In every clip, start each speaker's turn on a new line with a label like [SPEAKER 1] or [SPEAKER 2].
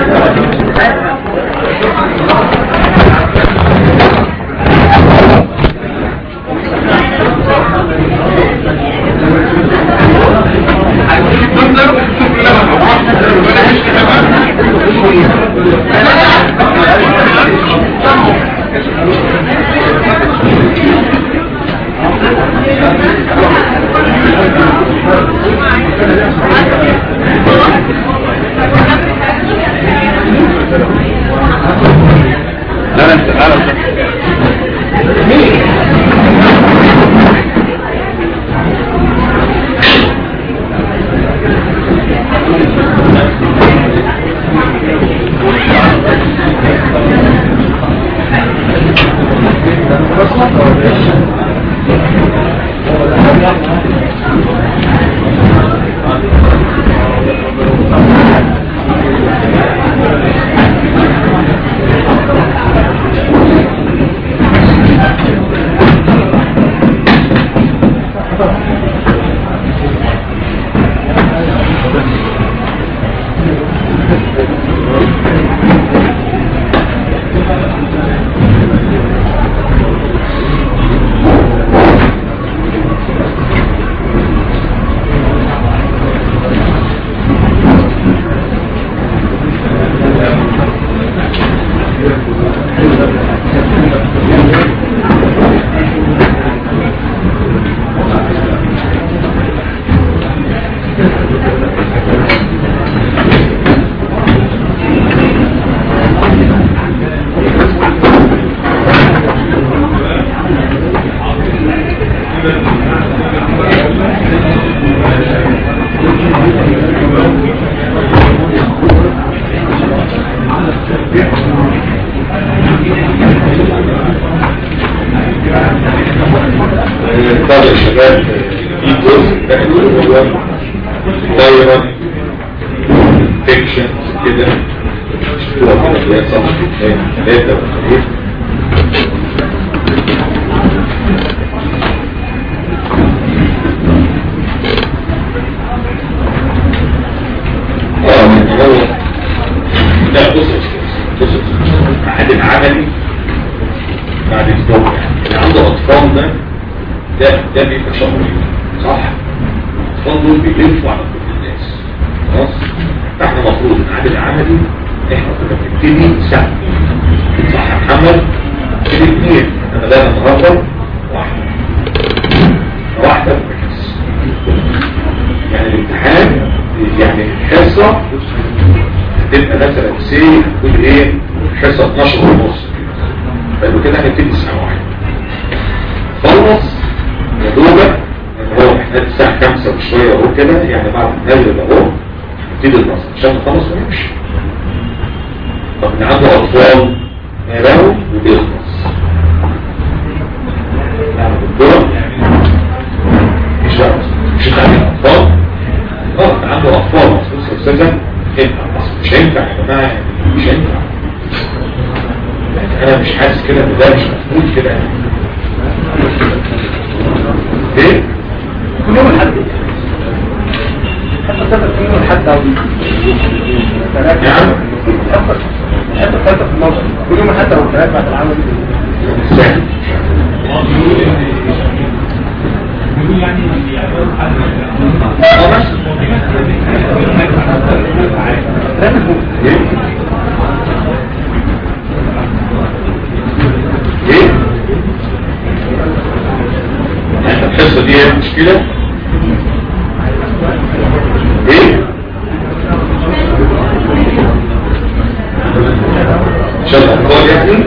[SPEAKER 1] لا لا انت لا لا طبعا يا شباب في جزء ده اللي هو دايرة فيكشن كده شفتوها كده اللي هي صفحة ثلاثة وثلاثة اه من هو ده بص بص بعد العملي بعد الدور اللي عنده اطفال ده ده ده بيبقى شهري صح الاطفال دول بيلفوا على كل الناس خلاص فاحنا المفروض نعمل العملي احنا كنا بنبتدي ساعه صح يا محمد نبتدي اثنين انا ده النهارده واحده واحده بس يعني الامتحان يعني الحصه هتبقى مثلا سي هتكون ايه حصه 12 ونص فيبقى كده هنبتدي الساعه واحده خلص يا دوبك هو احنا الساعة خمسة وشوية اهو كده يعني بعد المغرب اهو نبتدي المصر عشان نخلص ونمشي طب اللي عنده اطفال يراو وبيخلص يعني بالدور مش بقى مش هتعمل اطفال اه انت عنده اطفال مصر يا استاذة ينفع بس مش هينفع يا جماعة مش هينفع انا مش حاسس كده ان ده مش مفهوم كده يعني ايه
[SPEAKER 2] كل يوم الحد حتى سبب كل يوم الحد او
[SPEAKER 1] نعم
[SPEAKER 2] حتى ثلاثة في الموضوع كل يوم الحد او ثلاثة بعد العمل
[SPEAKER 1] سهل اه بس ايه ايه يعني الحصة دي هي المشكلة ايه عشان الأطفال يعني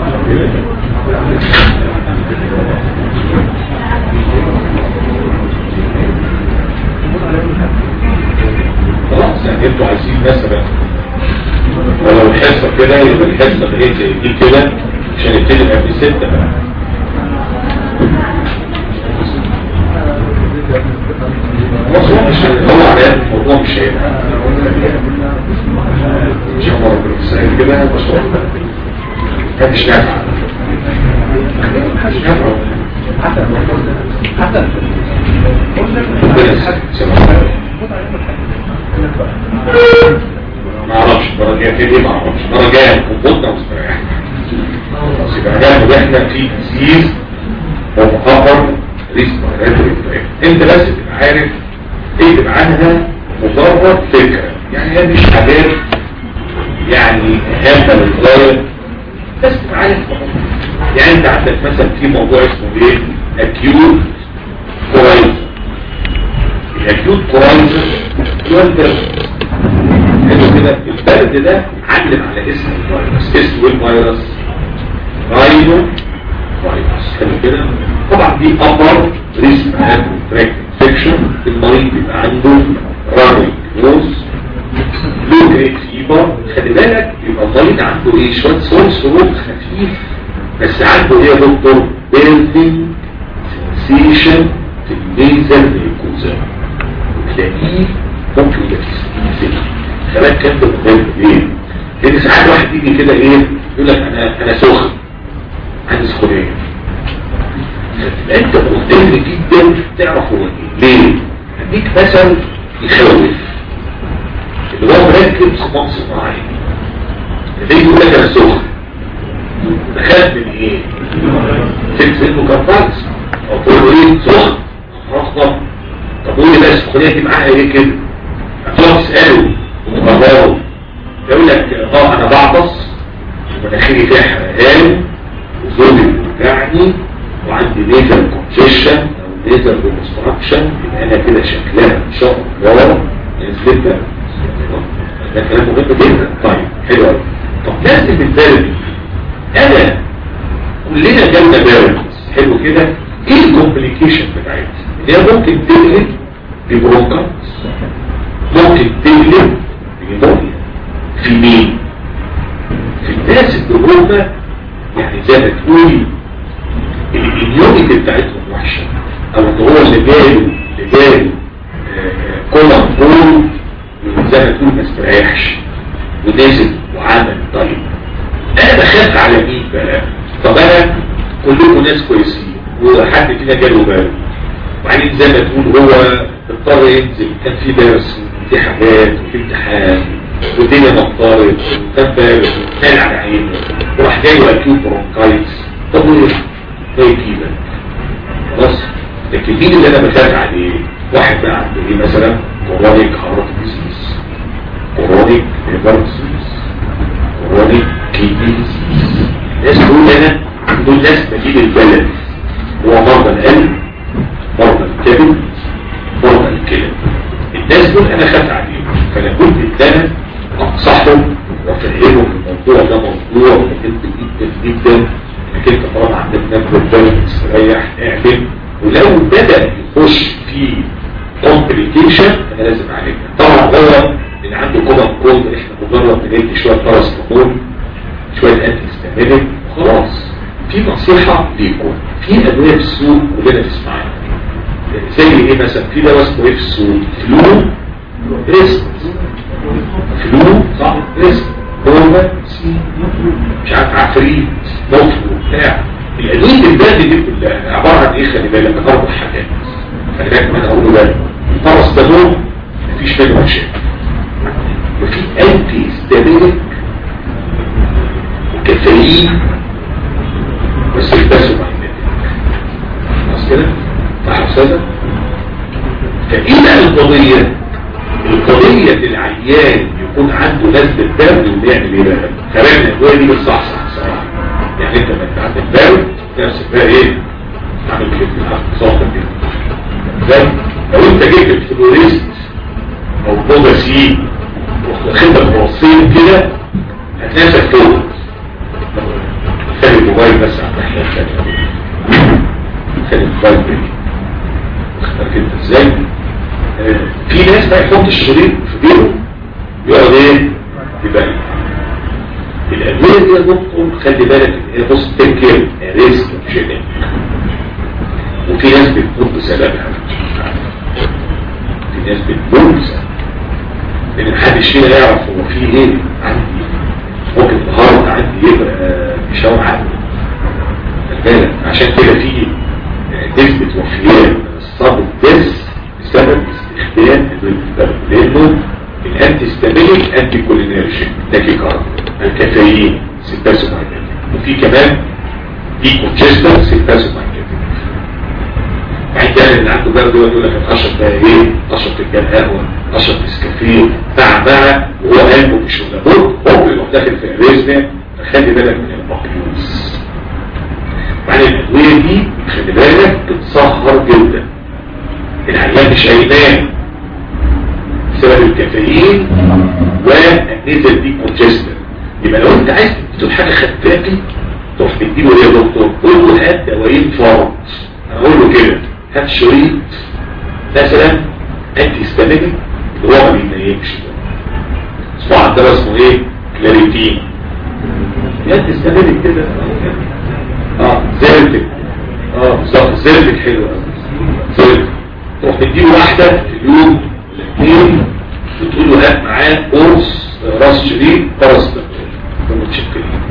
[SPEAKER 1] خلاص يعني انتوا عايزين مثلا ولو الحصة كده يبقى الحصة اللي هي زي دي كده عشان يبتدي قبل ستة بقى الموضوع مش هو على الموضوع مش هيبقى مش هو بالسعيد كده بس هو مش نافع مش نافع
[SPEAKER 2] حتى حتى
[SPEAKER 1] ربنا يسلمك. ما اعرفش المره الجايه في ايه ما اعرفش المره الجايه كنت مستريح بس يبقى ناخد احنا في ديزيز ومخاطر ريسبيراتوري انت بس تبقى عارف اكتب عنها مجرد فكره يعني هي مش حاجات يعني هامه للغايه بس تبقى عارف يعني انت عندك مثلا في موضوع اسمه ايه اكيوت كورايزر الاكيوت كورايزر هو البرد حلو كده البرد ده علم على اسم الفيروس اسمه ايه الفيروس راينو فيروس حلو كده طبعا دي ابر ريسك تراك انفكشن المريض بيبقى عنده راني نوز لو جريد فيبر خلي بالك يبقى المريض عنده ايه شويه صوت صوت خفيف بس عنده ايه يا دكتور بيلدينج سنسيشن في الليزر ميكوزا وتلاقيه ممكن يبقى في سنين كمان كان ده مهم ليه؟ لان ساعات واحد يجي كده ايه يقول لك انا انا سخن عندي سخونيه انت مهتم جدا تعرف هو ايه ليه؟ اديك مثل يخوف اللي هو مركب صمام صناعي اللي يقول لك انا سخن دخلت من ايه؟ سكس انه كان فاكس او تقول له ايه سخن رفضه طب قول لي بقى السخونيه دي معاها ايه كده؟ هتقعد تساله ومقرره يقول لك اه انا بعطس ومناخيري فيها حرقان وزوجي بيوجعني وعندي نيزل كونجيشن او نيزل ريكونستراكشن يبقى انا كده شكلها ان شاء الله نزلت ده ده كلام مهم جدا طيب حلو قوي طب لازم البارد انا كلنا جالنا بارد حلو كده ايه الكومبليكيشن بتاعتها اللي هي ممكن تقلب ببرونكايتس ممكن تقلب بنيمونيا في مين في الناس اللي هم يعني زي ما تقولي الاميونيتي بتاعتهم وحشه او ان هو اللي جاله اللي جاله كولان بول زي ما تقول ما استريحش ونزل وعمل طيب انا بخاف على مين بقى طب انا كلكم ناس كويسين وحد فينا جاله باله وبعدين زي ما تقول هو اضطر ينزل كان في درس وفي حاجات وفي امتحان والدنيا مطارت وكان بارد وكان على عينه وراح جاي اكيوت برونكايتس طب وايه؟ ده يجيبك خلاص لكن مين اللي انا بخاف عليه؟ واحد بقى عنده ايه مثلا كورونيك هارت ديزيز كورونيك ليفر ديزيز كورونيك كيدني ديزيز الناس دول هنا دول ناس مدين البلد هو مرضى القلب مرضى الكبد مرضى الكلى الناس دول انا خاف عليهم فانا كنت ان انا انصحهم وافهمهم الموضوع ده موضوع مهم جدا جدا انك انت طالما عندك نبض البلد تستريح اعمل ولو بدا يخش في كومبليكيشن انا لازم اعالجها طبعا هو اللي عنده كومن كولد احنا مجرد بندي شويه باراستامول شويه انتي استامينيك خلاص في نصيحه ليكم في ادويه في السوق كلنا تسمعها زي ايه مثلا في دواء اسمه ايه في السوق فلو ريسك فلو صح ريسك هو مش عارف عفريت نطف وبتاع الادويه البلد دي كلها عباره عن ايه خلي بالك اربع حاجات خلي بالك ما انا هقول بالك الباراسيتامول مفيش منه مشاكل وفي انتي ستابيليك وكافيين بس يلبسوا خلاص كده صح يا استاذه فايه بقى القضيه القضيه العيان يكون عنده نزله برد وبيعمل ايه بقى خلينا الادويه دي بالصحصح صراحه يعني انت لما انت عندك برد نفسك بقى ايه عامل كده صوتك كده ازاي لو انت جبت الفلوريست او بوجاسين واخدها بوصين كده هتلاقي نفسك فوق خلي الموبايل بس على الناحيه الثانيه خلي الموبايل بيه واخدك انت ازاي آه، في ناس بقى يحط الشريط في جيبه يقعد ايه يبقى الادويه دي يا دكتور خلي بالك ان هي بص تنكر ريسك شيء وفي ناس بتموت بسببها في ناس بتموت بسببها لان محدش فينا يعرف هو في ايه عندي ممكن النهارده عندي يبقى مشاور عندي خلي بالك عشان كده في نسبة وفيات الصاب الدرس بسبب استخدام ادويه البرد لانه الانتي ستابيليك انتي كولينيرجيك تاكي كارد الكافيين سيباسومايلين وفي كمان في كونجستر سيباسومايلين بعد كده اللي عنده برد يقول لك اشرب بقى ايه اشرب فنجان قهوه اشرب نسكافيه مع مع وهو قلبه مش ولا بد هو يروح داخل في الريزنه فخلي بالك من المقيوس بعد الادويه دي خلي بالك بتسهر جدا العيان مش هينام بسبب الكافيين والنزل دي كونجستر يبقى لو انت عايز تديله حاجه خفافه تروح تديله ايه يا دكتور قول له هات دوايين فرط انا اقول له كده هات شريط مثلا انتي استامينيك اللي هو ما بينيمش اسمه ده اسمه ايه كلاريتين انتي استامينيك كده اه زيرتك اه بالظبط زيرتك حلو قوي زيرتك تروح تديله واحده في اليوم الاثنين وتقول له هات معاه قرص راس شريط باراستامول متشكرين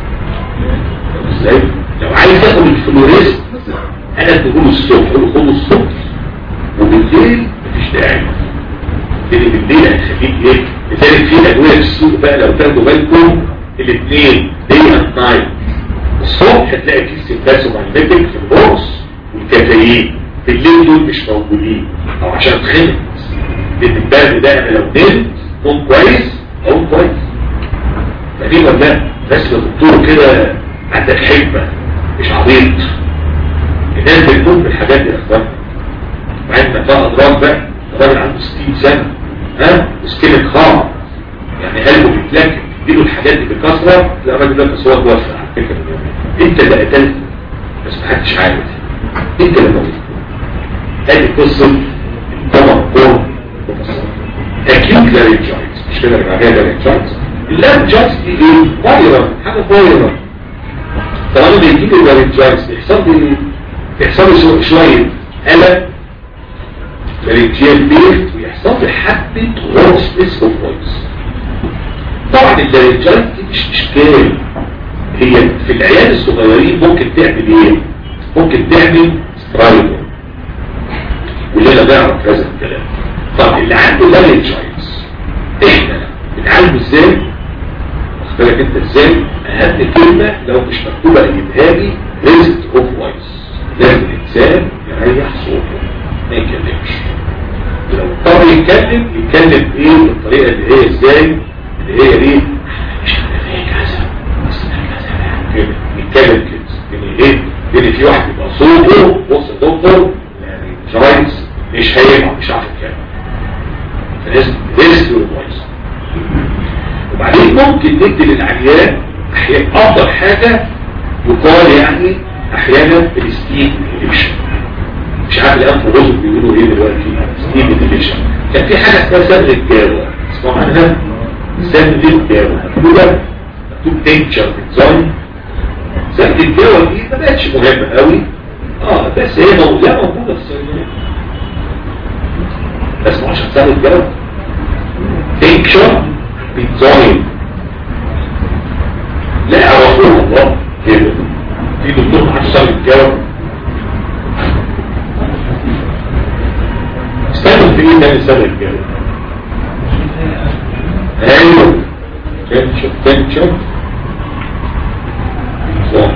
[SPEAKER 1] ازاي لو عايز تاخد الفلوريست انا اديهوله الصبح اقول له خده الصبح وبالليل مفيش داعي لان بالليل هيخليك ايه لذلك في ادويه في السوق بقى لو تاخدوا بالكم الاثنين دي اند نايت الصبح هتلاقي فيه سيمباسوماجنتيك في البورص والكافيين بالليل دول مش موجودين او عشان اتخنق لان البرد ده انا لو نمت نوم كويس اقوم كويس فدي ولا بس لو دكتور كده عندك حكمه مش عبيط الناس بتكون بالحاجات دي يا اخوان بعد ما تلاقي اضرار بقى الراجل عنده 60 سنه ها وسكينك خام يعني قلبه بيتلكك تديله الحاجات دي بكثره تلاقي الراجل ده بس هو توفى على فكره انت اللي قتلت بس ما حدش عارف انت اللي موت هذه قصه طبعا كون اكيد لارنجايتس مش كده يبقى هي لارنجايتس اللارنجايتس دي ايه؟ فايرال حاجه فايرال طالما بيجيب اللارنجايتس بيحصل لي بيحصل لي شويه قلق لارنجيال بيرت ويحصل لي حبه هورسنس اوف فويس طبعا اللارنجايتس دي مش اشكال هي في العيال الصغيرين ممكن تعمل ايه؟ ممكن تعمل سترايدر والليلة بيعرف هذا الكلام طب اللي عنده لارنجايتس احنا بنعالجه ازاي واخد انت ازاي اهم كلمة لو مش مكتوبة اجيبها لي ريست اوف فويس لازم الانسان يريح صوته ما يتكلمش لو اضطر يتكلم يتكلم ايه بالطريقة اللي هي ازاي اللي هي ايه مش هنفيه كذا بس كذا كده يتكلم كده يعني ايه لان في واحد يبقى صوته بص يا دكتور يعني جرايز مش هينفع مش عارف الكلام فلازم ريسك والفويس وبعدين ممكن ندي للعيان احيانا افضل حاجه يقال يعني احيانا الستيم انهبيشن مش عارف الان في الرزق بيقولوا ايه دلوقتي ستيم انهبيشن كان في حاجه اسمها سر الجاوه اسمعوا عنها سر الجاوه مكتوبه مكتوب تنشر ديزاين سر الجاوه دي ما بقتش مهمه قوي اه بس هي موجوده موجوده في الصيدليه بس مش هتسال الجو تنكشر بيتزاين لا اعرفوه الله كده في دكتور ما حدش الجو استنوا في ايه تاني سال الجو ايوه تنكشر تنكشر بيتزاين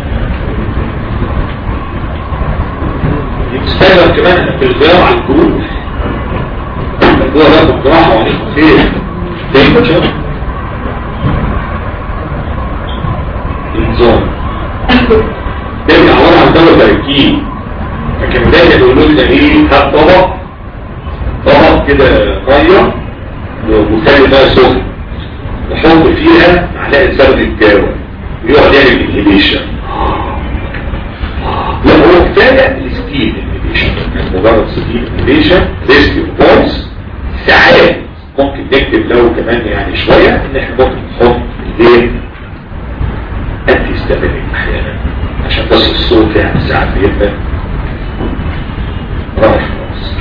[SPEAKER 1] يستخدم كمان في الغيار على الجروب الجروب ده بالجراحة وعليكم فيه دينجر انزون ترجع ورا على الدولة باركين لكن ده كانوا يقولوا لنا ايه هات طبق طبق كده قرية وخلي بقى سخن وحط فيها معلقة سرد الجاوة ويقعد يعمل انهبيشن لا هو كفاية الستيل انهبيشن مجرد ستيل انهبيشن ريسك بوينتس ساعات ممكن نكتب لو كمان يعني شوية ان احنا ممكن نحط الايه انتي استامينيك احيانا عشان بس الصوت يعني ساعات بيبقى رايح خلاص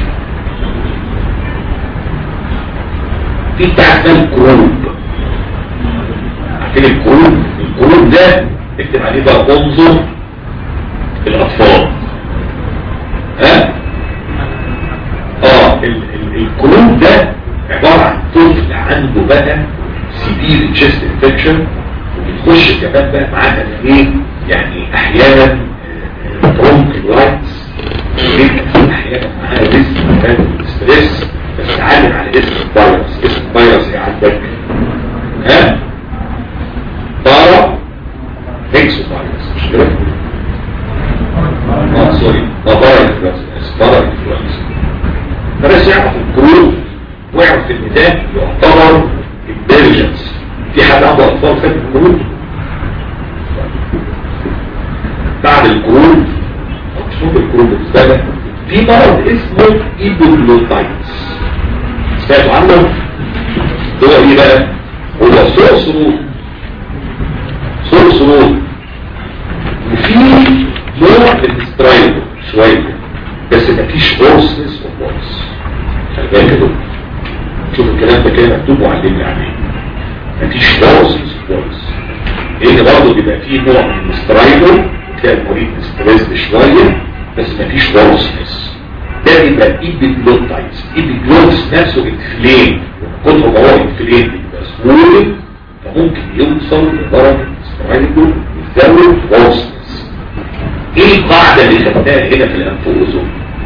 [SPEAKER 1] في بتاع اسمها الكروب عارفين الكروب الكروب ده اكتب عليه بقى انظر الاطفال ها اه الكروب ده عبارة عن طفل عنده بقى سيفير تشيست انفكشن وبتخش كمان بقى معاها ايه يعني احيانا برونكيولايتس احيانا معاها ريسك ستريس بس تعلم على اسم الفيروس اسم الفيروس ايه عندك ها بارا هيكسو فيروس مش كده اه سوري اه بارا انفلونزا بارا انفلونزا فبس يعرف الكروب ويعرف ان ده يعتبر انتليجنس في حد عنده اطفال خد الكروب بعد الكروب مش ممكن الكروب بالنسبه لك في مرض اسمه ايبوجلوتايتس سمعتوا عنه هو ايه بقى هو صوت صمود صوت صمود وفي نوع من السترايل شويه بس مفيش هورسنس اوف فويس خلي بالك كده شوف الكلام ده كده مكتوب وعلمني عليه مفيش هورسنس اوف فويس لان برضه بيبقى فيه نوع من السترايل تلاقي المريض ستريس شويه بس مفيش هورسنس ده بيبقى ايبيجلوتايتس ايبيجلوتس نفسه انفلين كتر ما هو انفلين بيبقى سهول فممكن يوصل لدرجه سترايدو يزود هورسنس ايه القاعده اللي خدناها هنا في الانف والاذن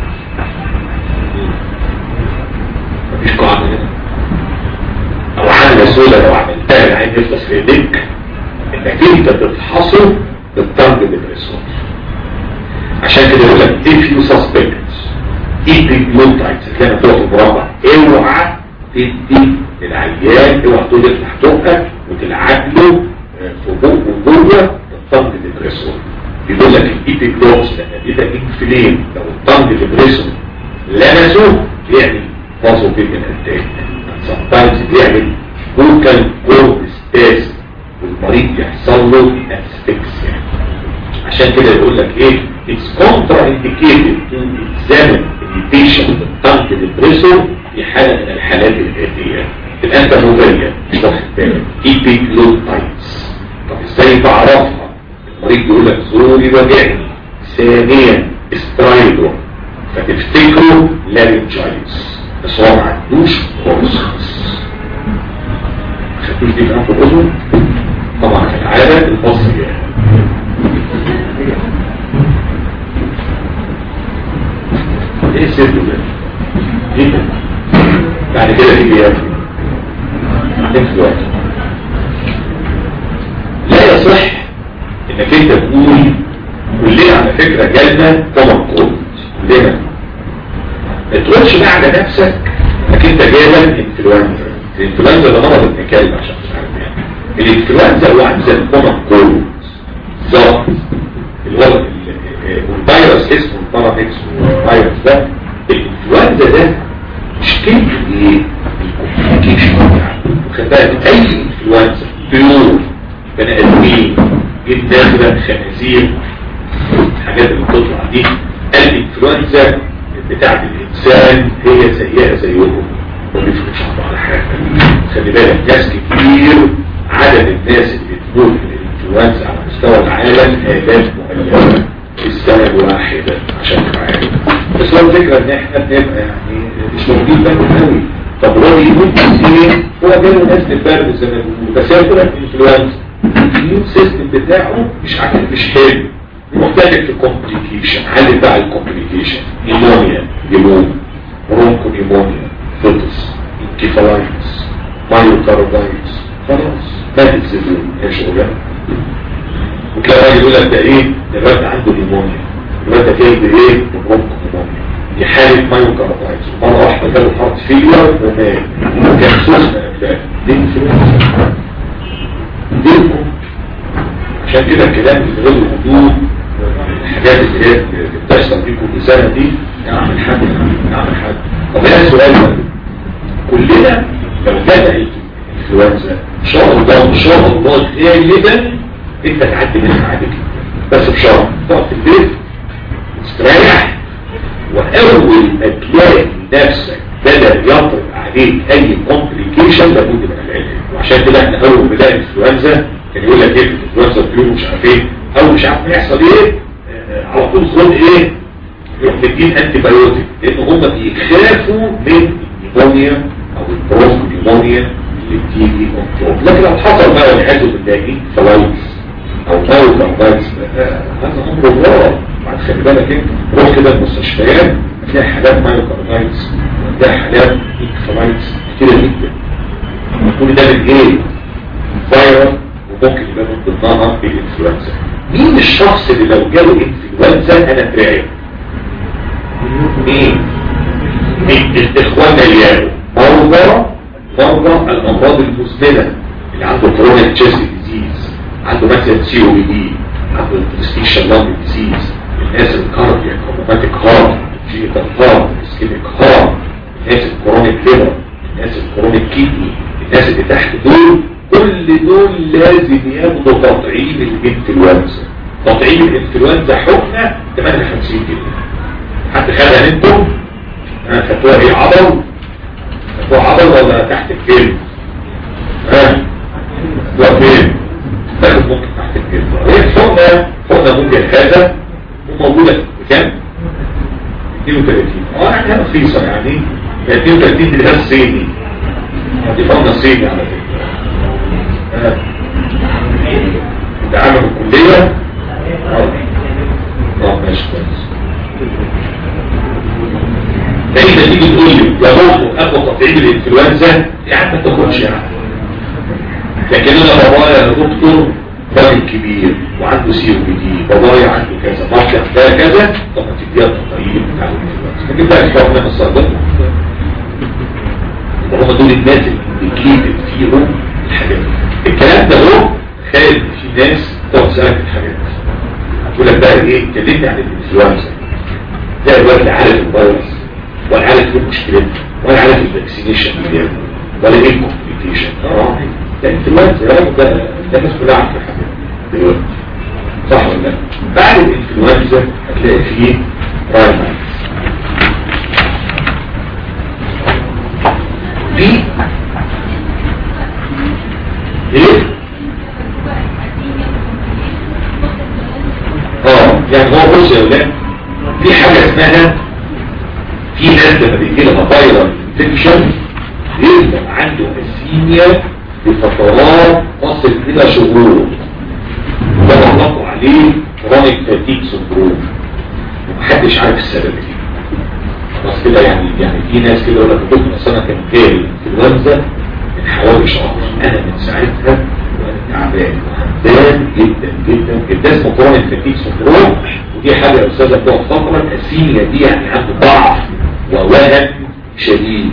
[SPEAKER 1] مفيش قاعده هنا او عامله سوله لو عملتها العين يفلس في ايديك انك انت تفحصه بالطنج ديبريسور عشان كده يقول لك if you suspect epiglottitis اللي انا فوق المربع اوعى تدي للعيان اوعى تقول افتح بقك وتلعب له في بقه جوه الطنج ديبريسور بيقول لك الايبيجلوتس لما بيبقى انفلين لو الطنج ديبريسور لمسه بيعمل فازو بيبن اتاك sometimes بيعمل فوكال كورد ستاس والمريض يحصل له اسفكسيا عشان كده يقول لك ايه it's contraindicated to examine the patient with tongue depressor في حالة من الحالات الآتية تبقى انت مغرية مش واخد بالك epiglottitis طب ازاي تعرفها المريض بيقول لك زوري وجعني ثانيا استرايدو فتفتكروا لارنجايتس بس هو ما عندوش هورسنس خدتوش دي في انف الاذن طبعا كالعادة المصري يعني ايه السر ده ايه ده بعد كده تيجي يا اخي هتمشي وقت لا يصح انك انت تقول كلنا على فكرة جالنا طبق كود كلنا ما تقولش بقى على نفسك انك انت جالك انفلونزا الانفلونزا ده مرض ابن كلب عشان مش عارف يعني الانفلونزا هو عامل زي الكومن كود بالظبط اللي هو والفيروس اسمه الباراميكس والفيروس ده الانفلونزا ده مشكلته ايه؟ الكوميونيكيشن وخد بالك اي انفلونزا طيور بني ادمين الداخله خنازير الحاجات اللي بتطلع دي الانفلونزا بتاعت الانسان هي زيها زيهم ما بيفرقش على حاجه خلي بالك ناس كتير عدد الناس اللي بتموت من الانفلونزا على مستوى العالم آلاف مؤلفة في السنة الواحدة عشان تعالي بس هو الفكرة ان احنا بنبقى يعني مش موجودين بالنا قوي طب هو يموت ايه هو جاله ناس البرد زي ما بيقولوا بس هي طلعت انفلونزا الاميون سيستم بتاعه مش عارف مش حلو محتاج في كومبليكيشن علي بقى الكومبليكيشن نيمونيا نيمون برونكو نيمونيا فوتس انكيفالايتس مايوكاردايتس خلاص مات الزبون يا شغلان وتلاقي راجل يقول لك ده ايه ده الواد عنده نيمونيا الواد ده جاي بايه برونكو نيمونيا دي حالة مايوكاردايتس مرة واحدة جاله هارت فيلير ومات كان سخن قبلها دي انفلونزا دي عشان كده الكلام اللي غير الهدوء الحاجات اللي هي بتحصل دي كل سنة دي نعمل حد نعمل حد طب هنا سؤال بقى كلنا لو بدأ الانفلونزا ان شاء الله ان شاء الله غالبا انت تعدي منها عادي كده بس بشرط تقعد في البيت تستريح واول ما تلاقي نفسك بدأ يطرق عليك اي كومبليكيشن لابد من العلاج وعشان كده احنا اول ما نلاقي انفلونزا كان يقول لك ايه انفلونزا طيور مش عارف ايه او مش عارف يحصل ايه آه على طول خد ايه يروح مدين انتي بايوتيك لان هم بيخافوا من النيمونيا او البرونكو نيمونيا اللي بتيجي مطلوب لكن لو حصل بقى والعياذ بالله فلايتس او موت فلايتس هذا امر الله بعد خلي بالك انت روح كده المستشفيات هتلاقي حالات مايوكاردايتس هتلاقي حالات انكفالايتس كتير جدا كل ده من ايه؟ فيروس وممكن يبقى من ضمنها الانفلونزا مين الشخص اللي لو جاله انفلونزا انا اترعب؟ مين؟ مين اخواننا اللي قالوا مرضى مرضى الامراض المزمنه اللي عنده كورونا تشيست ديزيز عنده مثلا سي او دي عنده انترستيشن لانج ديزيز الناس الكاردياك روماتيك هارت جيتال هارت اسكيميك هارت الناس الكرونيك ليفر الناس الكرونيك كيدني الناس اللي تحت دول كل دول لازم ياخدوا تطعيم الانفلونزا تطعيم الانفلونزا حقنه 58 جنيه حد خدها انتم انا خدتوها ايه عضل خدتوها عضل ولا تحت الجلد ها لا فين تاخد ممكن تحت الجلد هي حقنه حقنه ممكن هذا وموجوده بكام 32 اه يعني هي رخيصه يعني 32 دي ده صيني دي حقنه صيني على فكره ها انت عامل الكليه اه اه ماشي كويس فإذا تيجي تقول لي يا بابا أخذ تطعيم الإنفلونزا يا عم ما تاخدش يا عم لكن أنا بابايا يا دكتور راجل كبير وعنده سي او بي دي بابايا عنده كذا مركز ده كذا طب ما تديها التطعيم بتاع الإنفلونزا لكن بقى الحوار من الصيدلة هم دول الناس اللي كيدت فيهم الحاجات دي الكلام ده هو خالد في ناس تقعد تسألك الحاجات دي هتقول لك بقى ايه كلمني عن الانفلونزا ده الواد لا عارف الفيروس ولا عارف ايه مشكلته ولا عارف الفاكسينيشن اللي ولا ايه الكومبليكيشن اه ده انفلونزا ده ده الناس كلها عارفه الحاجات دلوقتي صح ولا لا بعد الانفلونزا هتلاقي فيه رايمايتس في ايه اه يعني هو بص يا ولاد في حاجة اسمها في ناس لما بيجي لها فايرال انفكشن يبقى عنده اسيميا لفترات تصل الى شهور ده بطلقوا عليه كرونيك فاتيك سندروم ومحدش عارف السبب ايه خلاص كده يعني يعني في ناس كده يقول لك كنت اصل انا كان جالي انفلونزا من حوالي شهر انا من ساعتها وانا تعبان وهمدان جدا جدا جدا اسمه كرونيك فاتيك سندروم ودي حاجه يا استاذه بتقعد فتره الاسيميا دي يعني عنده ضعف ووهن شديد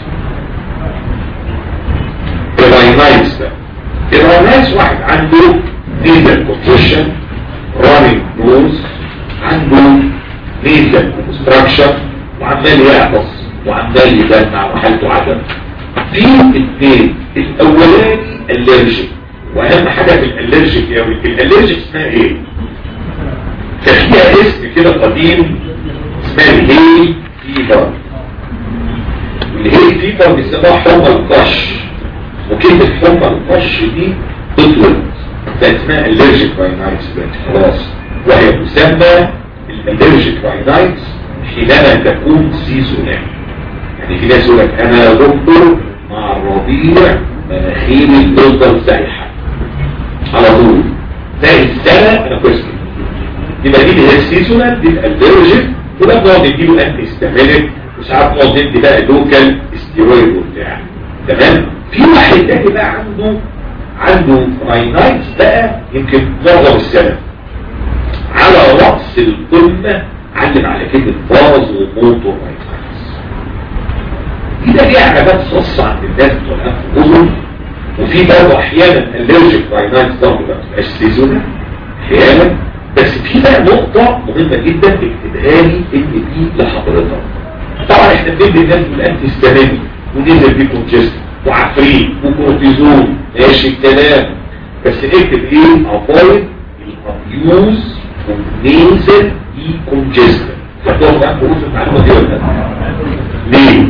[SPEAKER 1] الراينايز بقى الراينايز واحد عنده نيزل كونتريشن رانينج نوز عنده نيزل كونستراكشن وعمال يعطس وعمال يدمع وحالته عدم في اثنين الاولاني الالرجيك واهم حاجه في الالرجيك يا ولد الالرجيك اسمها ايه ففيها اسم كده قديم اسمها الهي فيبر والهي فيبر بيسموها حمى القش وكلمة حمى القش دي بطلت فاسمها الالرجيك راينايتس خلاص وهي تسمى الالرجيك راينايتس حينما تكون سيزونال يعني في ناس يقول لك انا يا دكتور مع الربيع مناخيري تفضل سايحه على طول زي السنه انا كويس يبقى دي اللي هي السيزونال دي الالرجيك وده بنقعد نديله انتي استامينيك وساعات بنقعد ندي بقى لوكال استيرويد وبتاع تمام في واحد تاني بقى عنده عنده راينايتس بقى يمكن معظم السنه على راس القمه علم على كلمه باز وموتور راينايتس دي ده دي علامات خاصه عند الناس بتوع الانف والاذن وفي برضه احيانا الرجيك راينايتس برضه ما بتبقاش سيزونال احيانا بس في بقى نقطة مهمة جدا اكتبها لي ان دي لحضرتك طبعا احنا بندي الناس بالانتي ستامين ونزل بيه كونجست وعفرين وكورتيزون ماشي الكلام بس اكتب ايه افايد الابيوز والنيزل اي كونجست هتقعد معاك بروف المعلومة دي ولا لا؟ ليه؟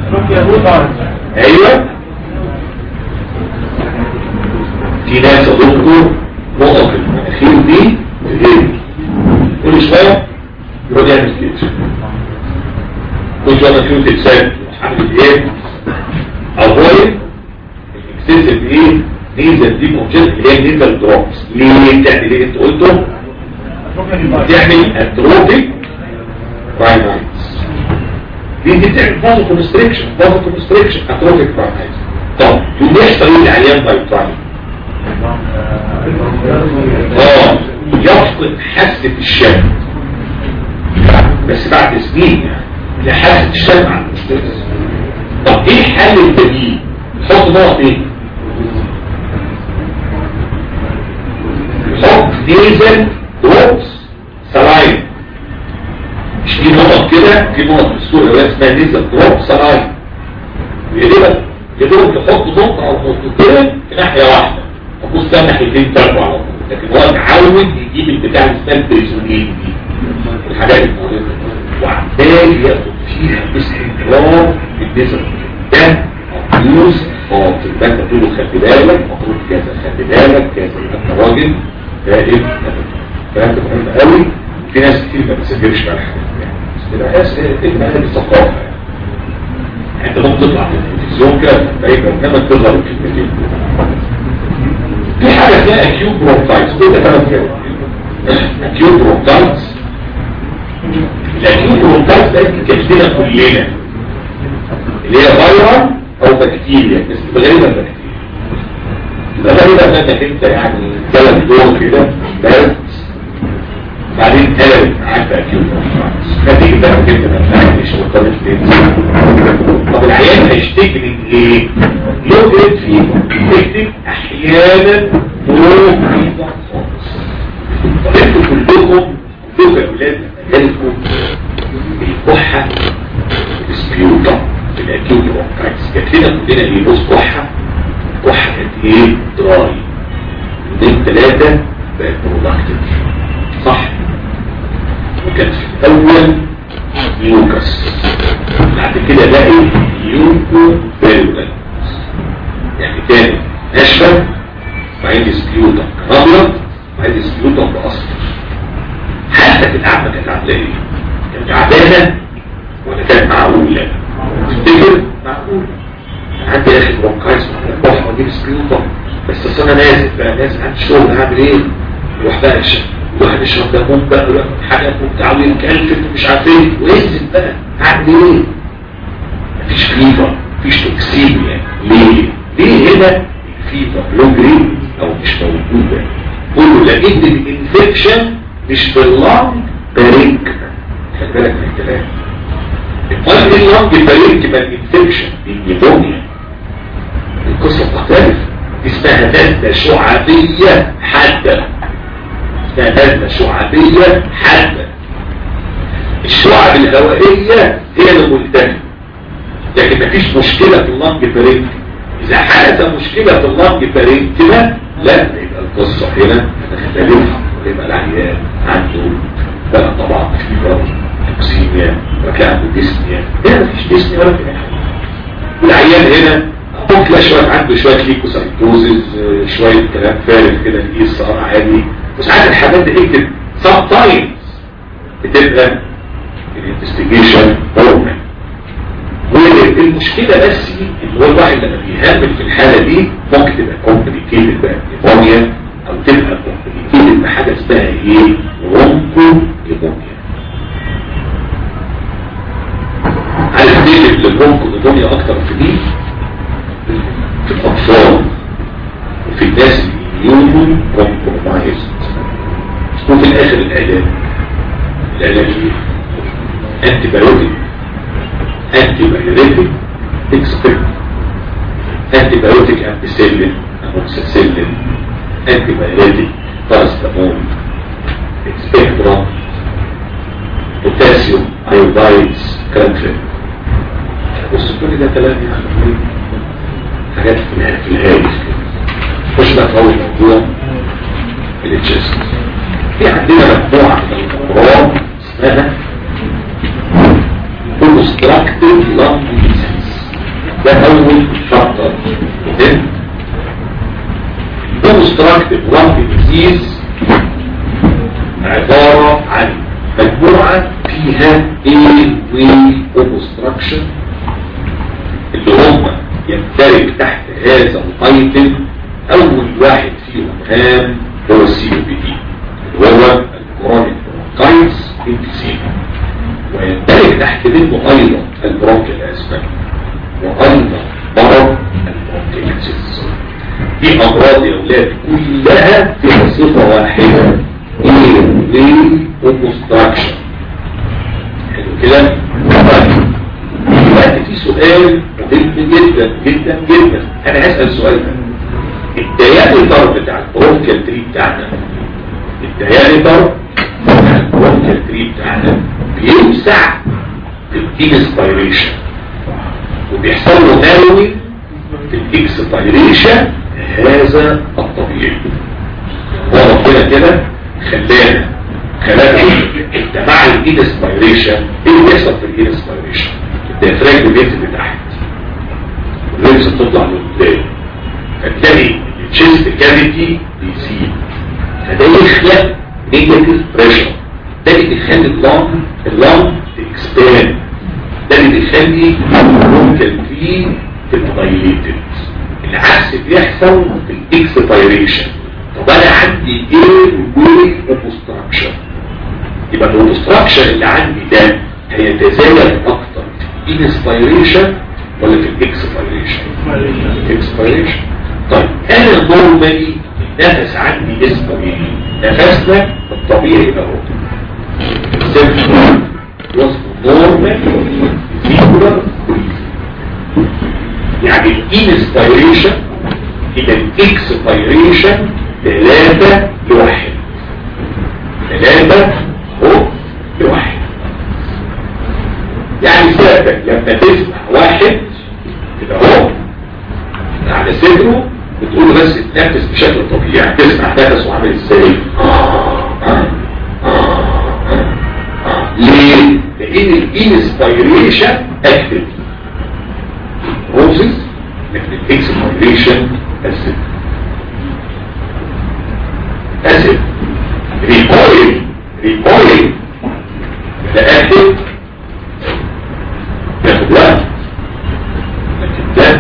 [SPEAKER 1] ايوه في ناس يا دكتور نقط المناخير دي تهيج كل شوية يقعد يعمل كده كل شوية فيهم تتسال عامل ايه avoid دي كونجنت اللي هي النيزل دروبس ليه بتعمل ايه انت قلته بتعمل اتروبيك راينايتس دي دي بتعمل فازو كونستريكشن فازو كونستريكشن اتروبيك راينايتس طب يقوم يحصل ايه العيان بايوتراين اه يفقد حاسه الشم بس بعد سنين يعني لا حاسه الشم عن المسترس طب ايه الحل البديل نحط نقط ايه نحط نيزل دروبس سلاين مش في نقط كده في نقط في السوق اللي اسمها نيزل دروب سلاين يا دوبك يا دوبك تحط نقطه او نقطتين في ناحيه واحده تبص ده ناحيتين تربوا على طول لكن هو اتعود يجيب البتاع اللي اسمها البريزونين دي الحاجات المهمه وعمال ياخد فيها باستمرار النسب ده فلوس خاطر ده انت تقول له خلي بالك المفروض كذا خلي بالك كذا يبقى انت راجل فاهم فاهم مهم قوي في ناس كتير ما بتسافرش بقى الحاجات دي يعني بس تبقى ناس تبقى اهل الثقافه يعني انت ممكن تطلع في التلفزيون كده تلاقيك انما تظهر الكلمتين في حاجه اسمها اكيوت برونكايتس كده كمان كده اكيوت برونكايتس الاكيوت برونكايتس ده بتكفينا كلنا اللي هي فيروس او بكتيريا بس غالبا بكتيريا يبقى غالبا انك انت يعني ثلاث دور كده برد بعدين قلب معاك اكيوت برونكايتس نتيجه ده ممكن تبقى مش مرتبط طب العيان هيشتكي من ايه؟ لو جريت فيبر تكتب احيانا مروح فيبر خالص طب انتوا كلكم كلكم يا اولاد جالكم الكحه السبيوتا الاكيوت برونكايتس جات لنا كلنا ايه بص كحه كحه كانت ايه دراي يومين ثلاثه بقت برودكتيف صح وكانت في الاول ميوكس بعد كده بقى يوكو فيرولنت يعني تاني ناشفه وبعدين سبيوتا كان ابيض وبعدين سبيوتا باصفر حتى في القعده كانت عامله ايه؟ كانت تعبانه ولا كانت معقوله؟ تفتكر معقوله عندي اخر برونكايتس بروح واجيب سبيوتا بس اصل انا نازل بقى نازل عندي شغل هعمل ايه؟ يروح بقى الواحد يشرب ليمون بقى وياخد حاجات وبتاع ويتكلفت ومش عارف ايه وينزل بقى هعمل ايه؟ مفيش فيفر مفيش توكسيميا ليه؟ ليه هنا الفيفر لو جرين او مش موجودة كله لان الانفكشن مش في اللنج بارينك خلي بالك من الكلام امال ايه اللنج بارينك ما الانفكشن النيمونيا القصة بتختلف اسمها نزلة شعبية حادة اسمها نزلة شعبية حادة الشعب الهوائية هي الملتهمة لكن مفيش مشكلة في اللنج بارينك إذا حدث مشكلة في اللنج بارينكما لا يبقى القصة هنا هتختلف ويبقى العيان عنده بقى طبعا فيبر توكسيميا وكان عنده ديسنيا هنا مفيش ديسنيا ولا في حاجة والعيان هنا ممكن شوية عنده شوية ليكوسايتوزز شوية كلام فارغ كده الايه صار عادي وساعات الحاجات دي اكتب سب تايمز بتبقى الانفستيجيشن هرمون والمشكلة بس ان هو الواحد لما بيهمل في الحالة دي ممكن تبقى كومبليكيتد بقى نيمونيا او تبقى كومبليكيتد بحاجة اسمها ايه رونكو نيمونيا عارف ليه الرونكو نيمونيا اكتر في مين؟ في الاطفال وفي الناس اليوم كومبرومايزد وفي الاخر العلاج العلاج ايه؟ انتي بايوتيك انتي بايوتيك اكسبرت انتي بايوتيك امبيسيلين اموكسيسيلين انتي بايوتيك باراستامول اكسبكترا بوتاسيوم ايودايدز كلام كده بص كل ده كلام يعني حاجات في في الهادف خش بقى في اول موضوع الاتشست في عندنا مجموعه من الامراض اسمها obstructive lung disease ده اول شابتر مهم obstructive lung disease عبارة عن مجموعة فيها airway obstruction اللي هم يندرج تحت هذا الايتم اول واحد فيهم هام هو السي او بي دي وهو الكورونيك برونكايتس انفيزيما ويندرج تحت منه ايضا البرونكيال اسباب وايضا مرض البرونكيتس دي امراض يا اولاد كلها فيها صفه واحده ايه ليه وكونستراكشن حلو كده طيب دلوقتي في سؤال مهم جدا جدا جدا انا هسال سؤال ده الدياليتر بتاع البرونكيال تري بتاعنا الدياليتر بتاع البرونكيال تري بتاعنا بيوسع في الانسبيريشن وبيحصل له ناروي في الاكسبيريشن هذا الطبيعي هو ربنا كده خلانا خلانا انت مع الانسبيريشن ايه اللي بيحصل في الانسبيريشن الديافراجم بينزل لتحت واللينس بتطلع لقدام فتلاقي الشيست كافيتي بيزيد فده يخلق نيجاتيف بريشر ده اللي بيخلي اللام اللام تكسباند ده اللي بيخلي ممكن فيه تبقى دايليتد العكس بيحصل في الاكسبيريشن طب انا عندي ايه وايه اوبستراكشن يبقى الاوبستراكشن اللي عندي ده هيتزايد اكتر في الانسبيريشن ولا في الاكسبيريشن اكسبيريشن طيب انا نورمالي النفس عندي اسمه ايه نفسنا الطبيعي اهو وصف نورمال فيبولار يعني الانسبيريشن الى الاكسبيريشن ثلاثة لواحد ثلاثة هو لواحد يعني سابق لما تسمع واحد كده هو على صدره بتقول له بس تنفس بشكل طبيعي يعني تسمع نفسه عامل ازاي ليه؟ لان الانسبيريشن اكتف بروسيس لكن الاكسبيريشن اسيد اسيد ريكويل ريكويل ده اكتف ياخد وقت لكن ده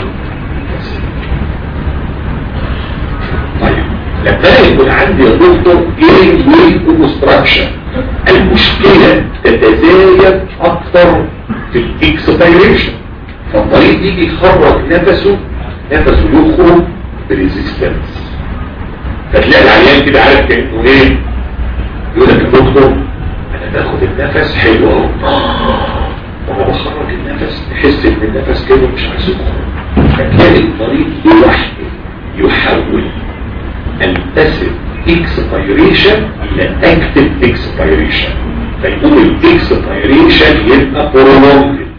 [SPEAKER 1] طيب لما يكون عندي يا دكتور ايه وي كونستراكشن المشكلة تتزايد اكتر في الاكسبيريشن فالطريق يجي يخرج نفسه نفسه يخرج بريزيستنس فتلاقي العيان كده عارف كانه ايه يقول لك يا دكتور انا باخد النفس حلو اهو وانا بخرج النفس تحس ان النفس كده مش عايز يخرج فتلاقي الطريق لوحده يحول الباسيف اكسبيريشن الى اكتف اكسبيريشن فيقوم الاكسبيريشن يبقى prolonged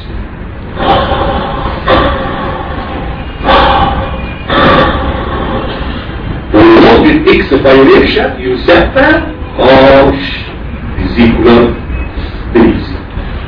[SPEAKER 1] prolonged اكسبيريشن يسمى harsh vesicular breathing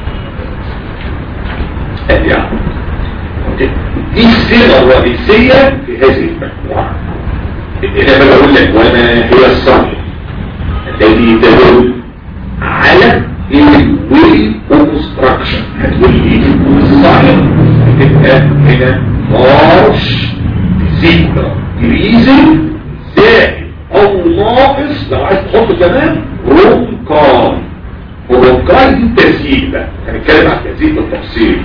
[SPEAKER 1] ادي يعني دي الصيغه الرئيسيه في هذه المجموعه انا بقول لك وما هي الصمت الذي تدل على الويل كونستراكشن هتقول لي الصمت هتبقى هنا مارش زيبرا جريزل زائد او ناقص لو عايز تحط كمان رونكاي والرونكاي دي التسييل بقى هنتكلم عن التسييل بالتفصيل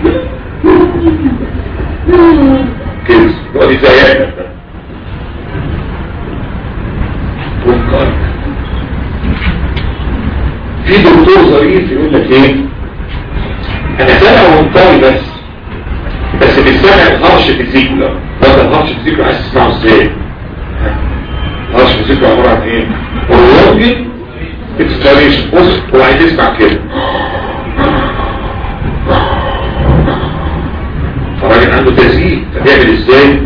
[SPEAKER 1] كده يقعد يزيادك بقى والقلب في دكتور ظريف يقول لك ايه انا سامع وانطاي بس بس مش سامع الهرش فيزيكولا وانت الهرش فيزيكولا عايز تسمعه ازاي الهرش فيزيكولا عباره عن ايه والراجل اكسبيريشن بص هو عايز يسمع كده فالراجل عنده تزيين فبيعمل ازاي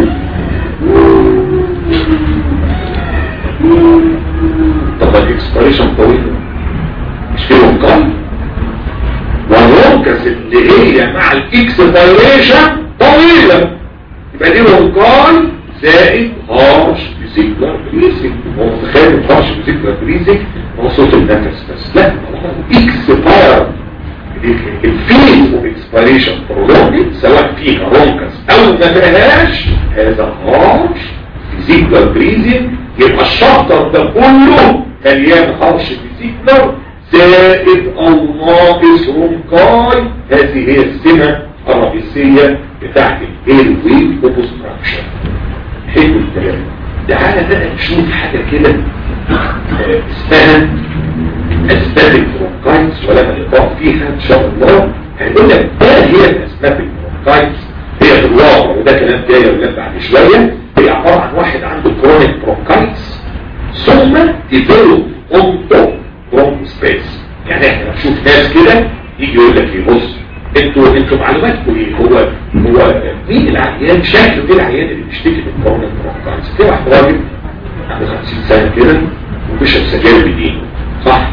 [SPEAKER 1] طب الاكسبيريشن طويلة مش فيه وقال والركز اللي هي مع الاكسبيريشن طويلة يبقى دي وقال زائد هارش فيزيكلر بريزنج هو متخيل هارش فيزيكلر بريزنج هو صوت النفس بس لا اكسبير الفيز اوف اكسبيريشن برولونج سواء فيها رونكس او ما فيهاش هذا هارش فيزيكولار بريزنج يبقى الشابتر ده كله مليان هرش فيزيكولار زائد او ناقص رونكاي هذه هي السمة الرئيسية بتاعت الاير ويل اوبستراكشن حلو الكلام تعالى بقى نشوف حاجة كده آه، اسمها اسباب برونكايتس ولما نقرأ فيها ان شاء الله هنقول لك ما هي الاسباب برونكايتس هي في الواقع وده كلام جاي ولا بعد شوية هي عبارة عن واحد عنده كرونيك برونكايتس ثم ديفلوب اون توب برونك سبيس يعني احنا بنشوف ناس كده يجي يقول لك ايه بص انتوا انتوا معلوماتكم ايه هو هو مين العيان شكله ايه العيان اللي بيشتكي من كرونيك برونكايتس في واحد راجل عنده 50 سنه كده وبيشرب سجاير بايديه صح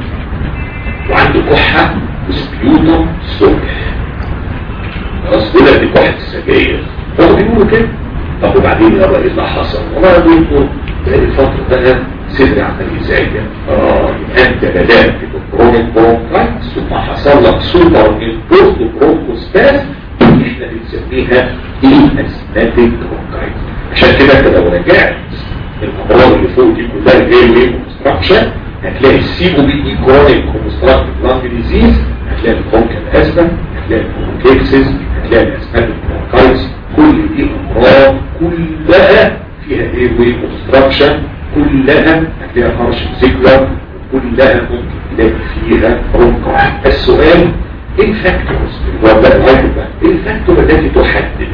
[SPEAKER 1] وعنده كحه وسبيوتم الصبح خلاص دول دي كحه السجاير هو بيقولوا كده طب وبعدين يا ايه اللي حصل والله يا دكتور بقالي الفتره بقى صدري عمال يزايد اه يبقى انت بدات بكرونيك برونكايتس ثم حصل لك سوبر امبورت برونكوسباس احنا بنسميها الاسماتيك برونكايتس عشان كده انت لو رجعت الامراض اللي فوق دي كلها الاي وي كونستراكشن هتلاقي السي او بي اي كرونيك كونستراكتيف لانج ديزيز هتلاقي البرونكال ازمه هتلاقي البرونكيكسس هتلاقي الاسماتيك برونكايتس كل دي امراض كلها فيها ايه وي كونستراكشن كلها هتلاقيها هارش سيكولار كلها ممكن تلاقي فيها برونكايت السؤال ايه الفاكتورز اللي هو بقى الواحد بقى ايه الفاكتور التي تحدد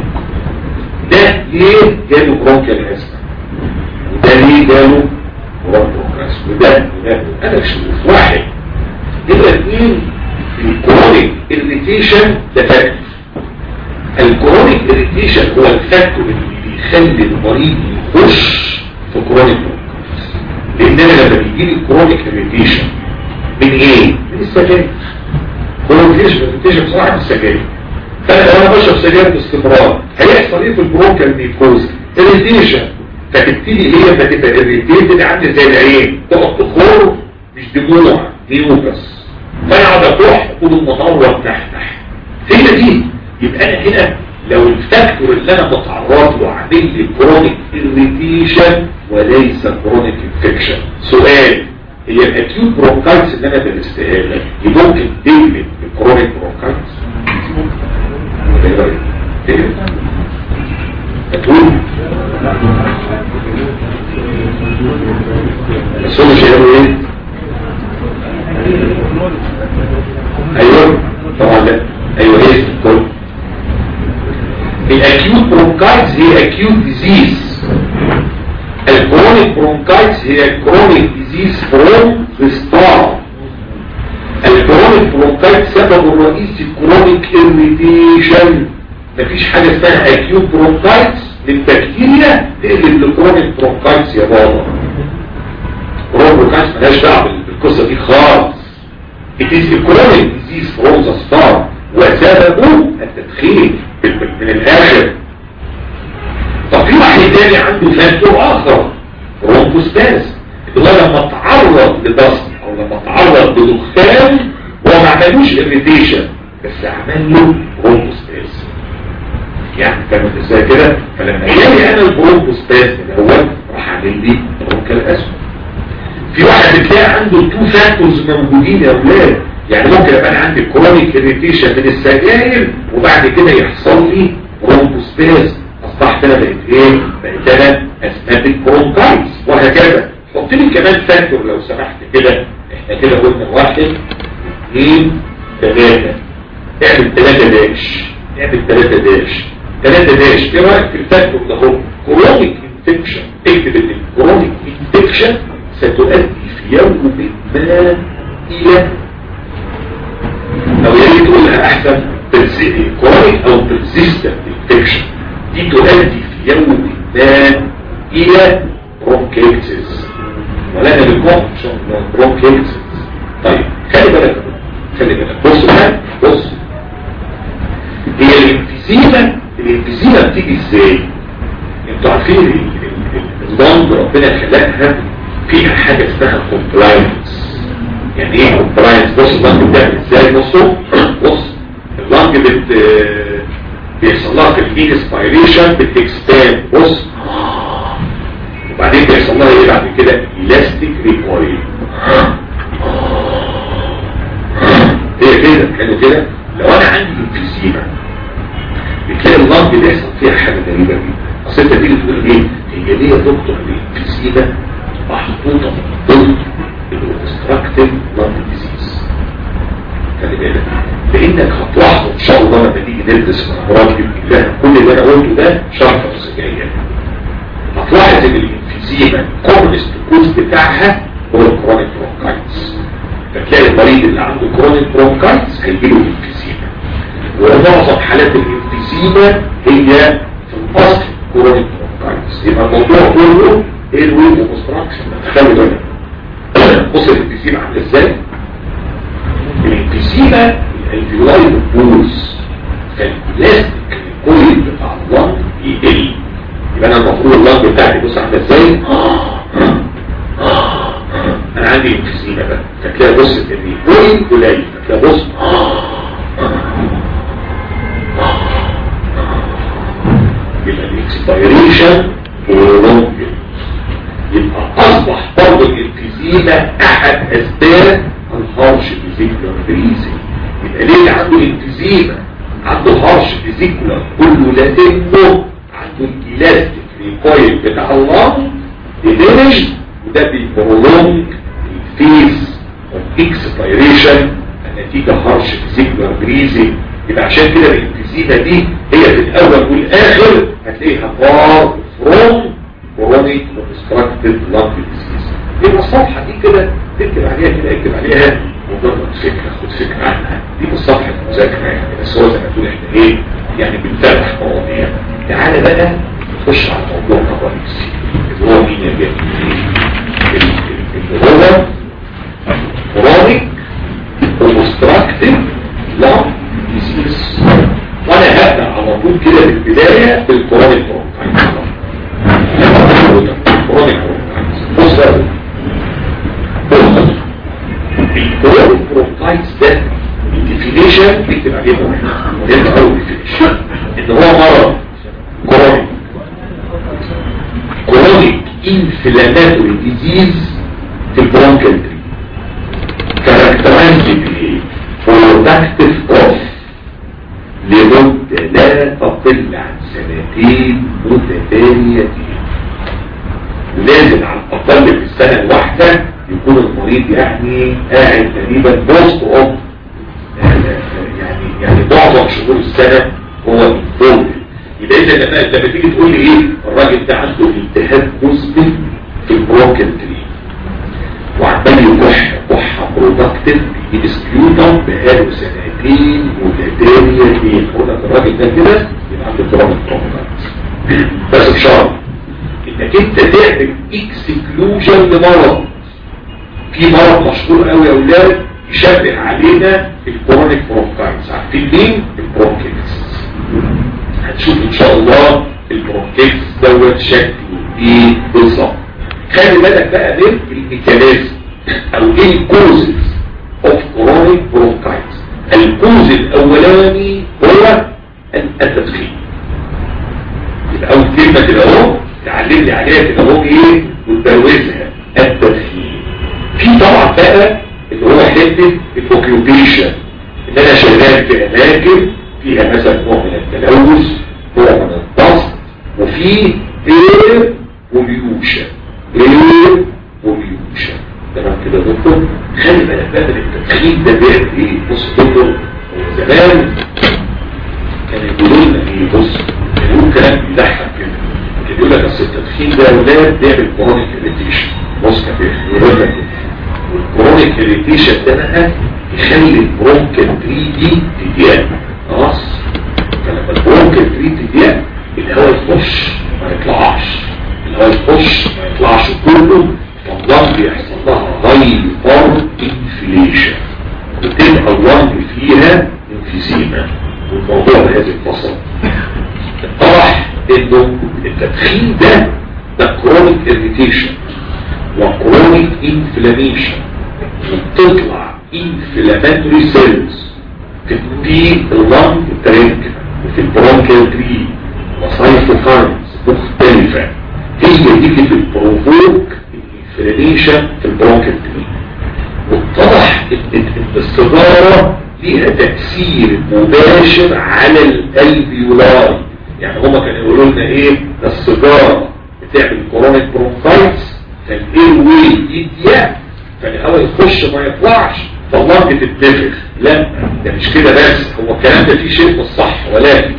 [SPEAKER 1] ده ليه جاله برونكال ازمه وده ليه جاله برونكاس وده وده انا بشوف واحد يبقى اثنين الكرونيك اريتيشن ده فاكتور الكرونيك اريتيشن هو الفاكتور اللي بيخلي المريض يخش في كرونيك برونكايتس لان انا لما بيجي لي كرونيك اريتيشن من ايه؟ من السجاير كرونيك اريتيشن بصراحه من السجاير فانا لو انا بشرب سجاير باستمرار هيحصل ايه في البرونكال ميكوز اريتيشن فتبتدي هي فتبقى اريتيتد عندي زي العين تقعد تخور مش دموع ديوبس فانا اقعد اكح اقول المطور تحت هي دي يبقى انا هنا لو الفاكتور اللي انا بتعرض له عامل لي كرونيك اريتيشن وليس كرونيك انفكشن سؤال هي الاكيوت برونكايتس اللي انا درستها لك ممكن تقلب الكرونيك برونكايتس ايه رايك؟ ايه؟ هتقول بس هم مش هيقولوا ايه؟ ايوه طبعا لا ايوه ايه الكل الاكيوت برونكايتس هي اكيوت ديزيز الكرونيك برونكايتس هي كرونيك ديزيز فروم ستار الكرونيك برونكايتس سببه الرئيسي كرونيك اريتيشن مفيش حاجة اسمها اكيوت برونكايتس للبكتيريا تقلب لكرونيك برونكايتس يا بابا كرونيك برونكايتس ملهاش دعوه بالقصة دي خالص it is a chronic disease from the start وسببه التدخين من الاخر طب في واحد تاني عنده فاكتور اخر برونكوسباز اللي هو لما تعرض لدست او لما تعرض لدخان هو ما عملوش اريتيشن بس عمل له برونكوسباز يعني فاهم ازاي كده فلما جالي انا البرونكوسباز الاول راح عامل لي برونكال اسود في واحد بتلاقي عنده تو فاكتورز موجودين يا اولاد يعني ممكن ابقى انا عندي كرونيك اريتيشن من السجاير وبعد كده يحصل لي برونكوسباز اصبحت انا بقيت ايه بقيت انا اسماتيك برونكايتس وهكذا حط لي كمان فاكتور لو سمحت كده احنا كده قلنا واحد اثنين ثلاثة اعمل ثلاثة داش اعمل ثلاثة داش ثلاثة داش ايه رأيك في الفاكتور ده هو كرونيك انفكشن اكتب ان الكرونيك انفكشن ستؤدي في يوم ما الى او يا ريت تقولها احسن كرونيك او persistent انفكشن دي تؤدي في يوم ما الى برونكيتس ولا انا بالكم ان شاء الله برونكيتس طيب خلي بالك خلي بالك بص بقى بص هي الانفزيمة الانفزيمة بتيجي ازاي انتوا عارفين اللنج ربنا خلقها فيها حاجة اسمها كومبلاينس يعني ايه كومبلاينس بص اللنج بتعمل ازاي بصوا بص اللنج بت بيحصل لها في الانسبيريشن بتكسباند بص وبعدين بيحصل لها ايه بعد كده الاستيك ريكويل هي كده كانوا كده لو انا عندي انفيزيما بتلاقي اللنج بيحصل فيها حاجه غريبه جدا اصل انت تيجي تقول ايه هي ليه يا دكتور الانفيزيما محطوطه ضد الاوبستراكتيف لنج ديزيز خلي بالك لانك هتلاحظ ان شاء الله لما تيجي ندرس الامراض بالله كل اللي انا قلته ده شرح جايه هتلاحظ ان الانفيزيما كومنست كوز بتاعها هو الكرونيك برونكايتس فتلاقي المريض اللي عنده كرونيك برونكايتس هيجي له انفيزيما ومعظم حالات الانفيزيما هي في الاصل كرونيك برونكايتس يبقى الموضوع كله ايه الويب اوبستراكشن خلي بالك بص الانفيزيما عامله ازاي الانفيزيما الفيولاي بوز فالبلاستيك الكويل بتاع اللنج يقل يبقى انا المفروض اللنج بتاعتي بص عامله ازاي انا عندي انفيزيما بقى فتلاقي بص ان الكويل قليل فتلاقي بص يبقى الاكسبيريشن prolonged يبقى اصبح برضه الانفيزيما احد اسباب الهارش فيزيكولار بريزنج يبقى ليه اللي عنده انفيزيما عنده هارش فيزيكولار كله لازمه عنده الالاستيك ريكويل بتاع الله ديمينش وده بيبرولونج الفيز اكسبيريشن النتيجة هارش فيزيكولار بريزنج يبقى عشان كده الانفيزيما دي هي في الاول والاخر هتلاقيها فار فروم كرونيك وبستراكتد لانج ديزيز يبقى الصفحة دي كده تكتب عليها كده اكتب عليها مجرد فكرة خد فكرة عنها دي مش صفحة مذاكرة يعني بس هو زي ما تقول احنا ايه يعني بنفتح مواضيع تعالى بقى نخش على الموضوع الرئيسي اللي هو مين يا جماعة اللي هو كرونيك وبستراكتد لانج ديزيز وانا هبدأ على طول كده بالبداية بالكرونيك برونكايتس كرونيك برونكايتس بص بقى الكرونيك برونكايتس ده الديفينيشن نكتب عليه مهم مهم قوي الديفينيشن ان هو مرض كرونيك كرونيك انفلاماتوري ديزيز في البرونكال تري كاركترايزد بايه برودكتيف كوف لمدة لا تقل عن سنتين متتاليتين ولازم على الأقل في السنة الواحدة يكون المريض يعني قاعد تقريبا بوست اوف يعني يعني معظم شهور السنة هو فوق يبقى اذا لما لما تيجي تقول لي ايه الراجل ده عنده التهاب مزمن في البروكن تري وعمال يكح كحه برودكتيف بيدسكيوتا بقاله سنتين متتاليتين اقول لك الراجل ده كده يبقى عنده كرونيك برونكايتس بس بشرط انك انت تعمل اكسكلوجن لمرض في مرض مشهور قوي يا اولاد يشبه علينا الكرونيك برونكايتس عارفين مين البرونكيتس هتشوف ان شاء الله البرونكيتس دوت شكله ايه بالظبط خلي بالك بقى من الميكانيزم او ايه الكوزز اوف كرونيك برونكايتس الكوز الاولاني هو التدخين يبقى اول كلمه كده اهو تعلمني عليها كده اهو ايه وتبروزها التدخين في طبعا بقى اللي هو حته الاوكيوبيشن ان انا شغال في اماكن فيها مثلا نوع من التلوث نوع من الضغط وفي اير وبيوشن اير وبيوشن تمام كده يا دكتور خلي بالك بقى من التدخين ده بيعمل ايه بص يا دكتور زمان كان يقولوا لنا ايه بص كان يقول كلام بيضحك كده كان يقول لك اصل التدخين ده يا ولاد بيعمل كرونيك اريتيشن بص كده يقول لك والكرونيك اريتيشن ده بقى يخلي البرونكال تري دي تضيق خلاص فلما البرونكال تري تضيق الهواء يخش ما يطلعش الهواء يخش ما يطلعش كله فاللنج بيحصل لها هايبر انفليشن وتبقى اللنج فيها انفيزيما والموضوع بهذه الفصل اتضح انه التدخين ده ده كرونيك اريتيشن وكرونيك انفلاميشن وبتطلع انفلاماتوري سيلز في اللنج ترينك وفي البرونكيال تري وسايتوكاينز مختلفة هي دي اللي بتبروفوك الانفلاميشن في البرونكال واتضح ان السيجاره ليها تأثير مباشر على الالفيولاي يعني هما كانوا يقولوا لنا ايه السيجاره بتعمل كورونيك برونكايتس فالاير واي يضيق فالهواء يخش ما يطلعش فاللنج تتنفخ لا ده مش كده بس هو الكلام ده فيه شيء مش صح ولكن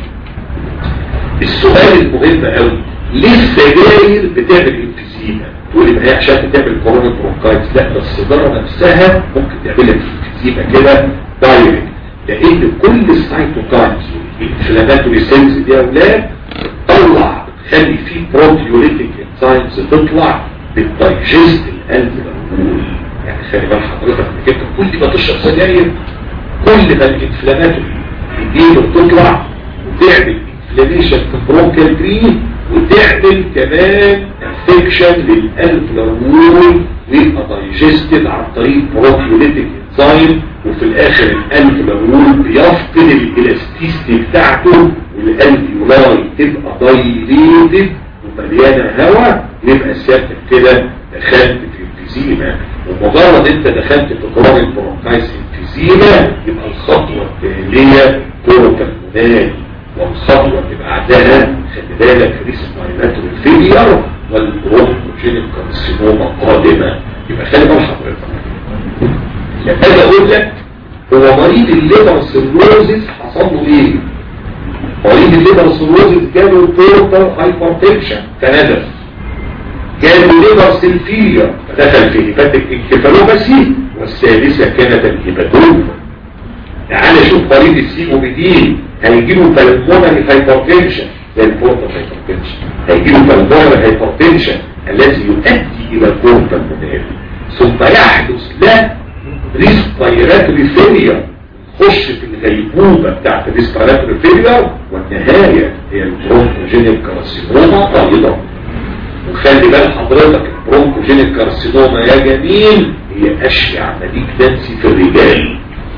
[SPEAKER 1] السؤال المهم قوي ليه السجاير بتعمل انفيزيما تقول ما هي عشان بتعمل كورونيك برونكايتس لا ده السيجاره نفسها ممكن تعمل لك انفيزيما كده دايركت لان كل السايتوكاينز الانفلاماتوري سيلز دي يا اولاد بتطلع بتخلي في بروتيوليتيك انزيمز تطلع بتدايجست القلب والقلب يعني خلي بال حضرتك انك انت كل ما تشرب سجاير كل ما الانفلاماتوري دي بتطلع وتعمل انفلاميشن في البرونكال جرين وتعمل كمان انفكشن للقلب والقلب ويبقى دايجستد عن طريق بروتيوليتيك انزيم وفي الاخر القلب والقلب بيفقد الالاستيستي بتاعته والقلب يلاقي تبقى دايليتد ومليانه هواء يبقى سيادتك كده دخلت في انفيزيما ومجرد انت دخلت في قرار البرونكايس انفيزيما يبقى الخطوه التاليه كره المنال والخطوه اللي بعدها خلي بالك ريسبيراتوري فيلير والبرونكوجينيك كارسينوما قادمه يبقى خلي بال حضرتك لما اجي اقول لك هو مريض الليبر سيروزيس حصل له ايه؟ مريض الليبر سيروزيس جاله بورتال هايبرتنشن فندس جاله ليبر سيلفيا فدخل في هيباتيك انكفالوباسي والثالثه كانت الهيباتوما تعال شوف مريض السي او بي دي هيجيله بالمونري هايبرتنشن زي البورتال هايبرتنشن هيجيله بالمونري هايبرتنشن الذي يؤدي الى البورتال مونري ثم يحدث له ريسبيراتوري فيلير خش في الغيبوبة بتاعت الريسبيراتوري فيلير والنهاية هي البرونكوجينيك كارسينوما ايضا وخلي بال حضرتك البرونكوجينيك كارسينوما يا جميل هي اشيع مالجنسي في الرجال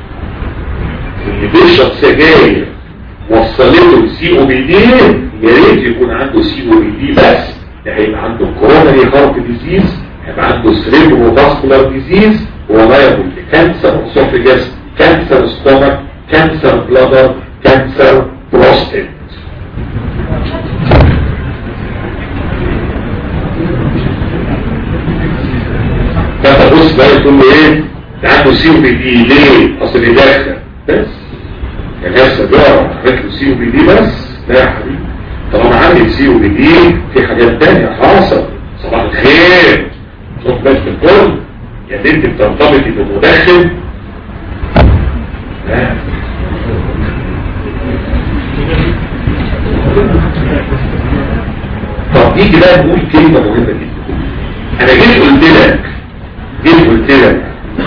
[SPEAKER 1] اللي بيشرب سجاير وصلته لسي او بي دي يا ريت يكون عنده سي او بي دي بس ده هيبقى عنده كوروناري هارت ديزيز هيبقى عنده سريبرو فاسكولار ديزيز ولايبل لكانسر اسوفيجاس كانسر ستومك كانسر بلادر كانسر بروستيت فانت بص بقى تقول له ايه ده عنده سي او بي دي ليه اصل يدخن بس يعني هي السجاره عملت له سي او بي دي بس لا يا حبيبي طالما عندي سي او بي دي في حاجات تانية حاصل صباح الخير خد بالك من الكل يا بنت بترتبطي بمدخن لا طب نيجي بقى نقول كلمة مهمة جدا انا جيت قلت لك جيت قلت لك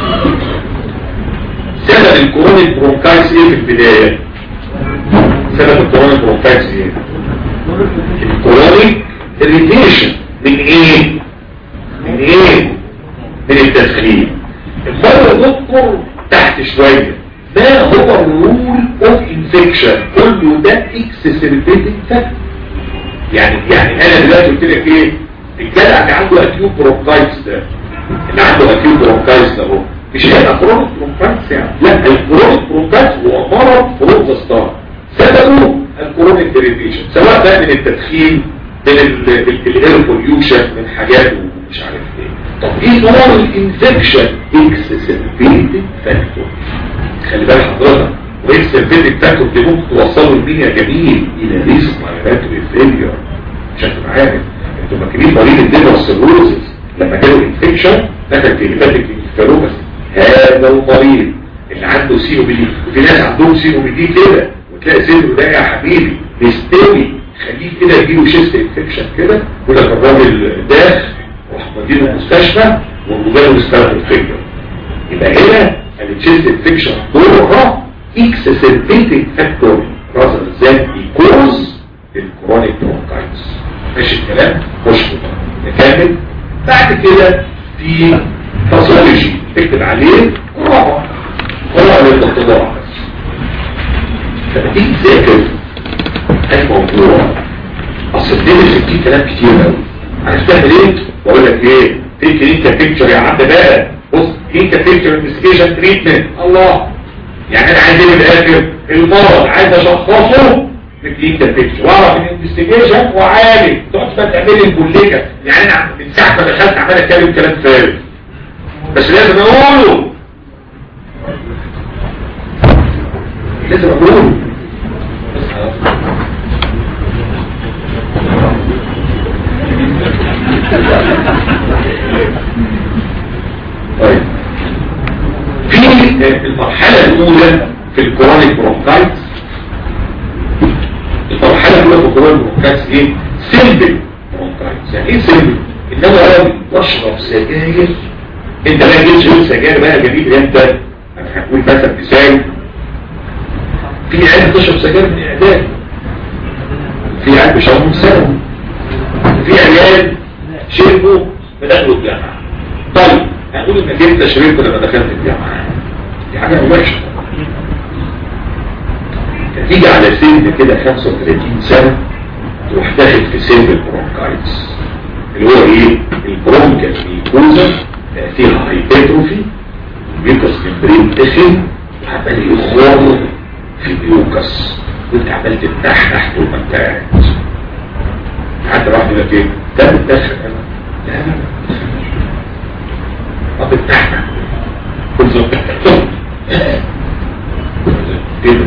[SPEAKER 1] سبب الكورونيك برونكايتس ايه في البداية سبب الكورونيك برونكايتس ايه الكورونيك اريتيشن من ايه من ايه من التدخين المرة دكتور تحت شوية ما هو الرول اوف انفكشن كله ده اكسسربيتنج فاكتور يعني يعني انا دلوقتي قلت لك ايه الجدع اللي عنده اكيوت برونكايتس ده اللي عنده اكيوت برونكايتس ده هو مش هيبقى كرونيك برونكايتس يعني لا الكرونيك برونكايتس هو مرض فروق ذا ستار سببه الكرونيك ديريفيشن سواء بقى من التدخين من الاير بوليوشن من حاجات ومش عارف ايه طب ايه نوع الانفكشن اكسسربيتنج فاكتور خلي بالك حضرتك واكسسربيتنج فاكتور دي ممكن توصله لمين يا جميل الى ريسبيراتوري فيلير عشان تبقى عارف انتوا فاكرين مريض الليفر سيروزس لما جاله انفكشن دخل في هيباتيك انفلوباسي هذا المريض اللي عنده سي او بي دي وفي ناس عندهم سي او بي دي كده وتلاقي صدره ده يا حبيبي مستوي خليه كده يجيله شيست انفكشن كده يقول لك الراجل داخ راح مدينه المستشفى وجاله ريسبيراتوري فيلير يبقى هنا التشيست انفكشن دورها اكسسربيتنج فاكتور رازر ذات يكوز الكرونيك برونكايتس ماشي الكلام خش نكمل بعد كده في باثولوجي تكتب عليه قراءة قراءة للانتظار بس لما تيجي تذاكر الموضوع اصل الدنيا فيه كلام كتير قوي عايز تعمل ايه واقول لك ايه في كلينيكال بيكتشر يا عم بقى بص كلينيكال بيكتشر انفستيجيشن تريتمنت الله يعني انا عايز ايه من الاخر المرض عايز اشخصه بكلينيكال بيكتشر واعرف الانفستيجيشن وعالج تقعد بقى تعمل لي الكليكه يعني انا من ساعه ما دخلت عمال اتكلم كلام فارغ بس لازم اقوله لازم اقوله بس خلاص. طيب في المرحلة الأولى في الكورونيك برونكايتس المرحلة الأولى في الكورونيك برونكايتس إيه؟ سيمبل برونكايتس يعني إيه سيمبل؟ إنما راجل بشرب سجاير أنت بقى جيت شرب سجاير بقى جميل أنت هنقول مثلا مثال في عيال بتشرب سجاير من إعداد في عيال بيشربوا من ثانوي في عيال شربوا بدأوا الجامعة طيب هنقول انك انت شربت لما دخلت الجامعة دي حاجة وحشة تيجي على سن كده 35 سنة تروح داخل في سن البرونكايتس اللي هو ايه البرونكال ميكوزا فيها هايبرتروفي الميوكس ممبرين تخن وعمال يخور في الميوكس وانت عمال تتنحنح طول ما انت قاعد حتى واحد يقول لك ايه ده بتدخل انا لا لا لا طب بتنحنح كل زوج كده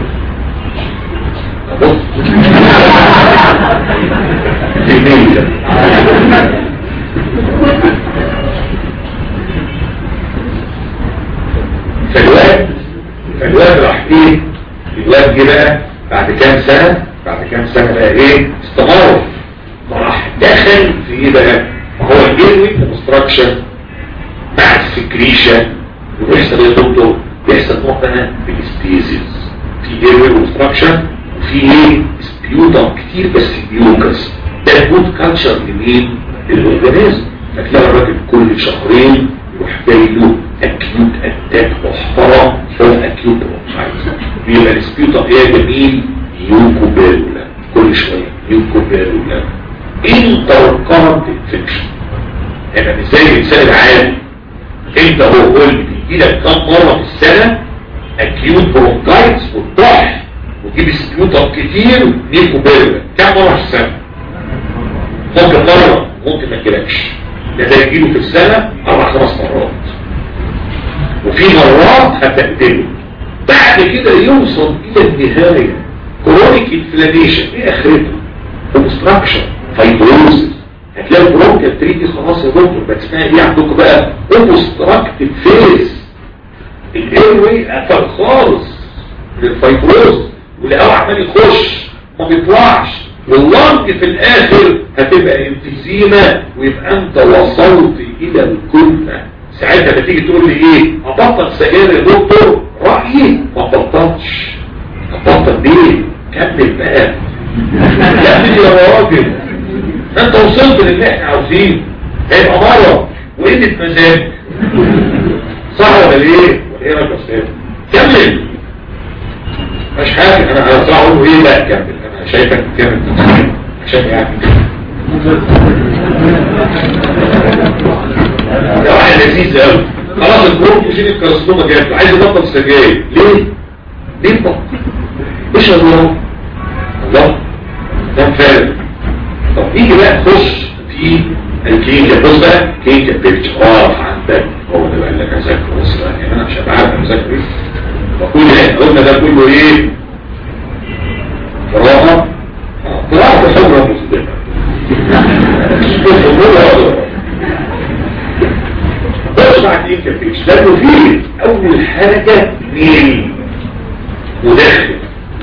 [SPEAKER 1] بص في مية فالواد فالواد راح ايه الواد جه بقى بعد كام سنة بعد كام سنة بقى ايه استمر راح دخل في ايه بقى هو الجيروي كونستراكشن مع السكريشن ويحصل ايه يا دكتور بيحصل نوع بقى بالاستيزيز في جيروي كونستراكشن وفي ايه سبيوتم كتير بس بيوكس ده جود كالتشر لمين للاورجانيزم فتلاقي الراجل كل شهرين يروح جاي له اكيوت اتاك محترم هو اكيوت برونكايتس بيبقى السبيوتم ايه جميل يوكوبيرولا كل شويه يوكوبيرولا انتر كارنت انفكشن يعني مش زي الانسان العادي انت هو قول بيجي لك كم مره في السنه اكيوت برونكايتس وتضح وتجيب سبيوتم كتير نيكوبيرولا كم مره في السنه ممكن مره ممكن ما تجيلكش ده ده يجيله في السنه اربع خمس مرات وفي مرات هتقتله بعد كده يوصل الى النهايه كرونيك انفلاميشن ايه اخرته اوبستراكشن فايبروزس هتلاقي البرونكال تريتي خلاص يا دكتور بس اسمها ايه عندكم بقى اوبستراكتيف فيز الايروي قفل خالص للفايبروز والهواء عمال يخش ما بيطلعش واللنج في الاخر هتبقى انفيزيما ويبقى انت وصلت الى الكلمة ساعتها بتيجي تقول لي ايه ابطل سجاير يا دكتور رأيي ما بطلتش ابطل ليه كمل بقى كمل يا راجل انت وصلت للي احنا عاوزينه هيبقى مرض وقلة مزاج صح ولا ليه ولا ايه رايك يا استاذ كمل مش حاجه انا انا صح اقول له ايه لا كمل انا شايفك كمل عشان يعني ده واحد لذيذ قوي خلاص الجروب يشيل الكارسنوما جاب عايز يبطل سجاير ليه؟ ليه بطل؟ ايش الله؟ الله ده فارق طب نيجي بقى نخش في الكلينيكال بص بقى كلينيكال بيكتشر اقف عندك هو ده بقى اللي انا ذاكره بص بقى يعني انا مش هبقى عارف انا ذاكره ايه بقول ايه قلنا ده كله ايه قراءة قراءة حرة مصدقة بص على الكلينيكال بيكتشر ده مفيد اول حاجة مين مدخل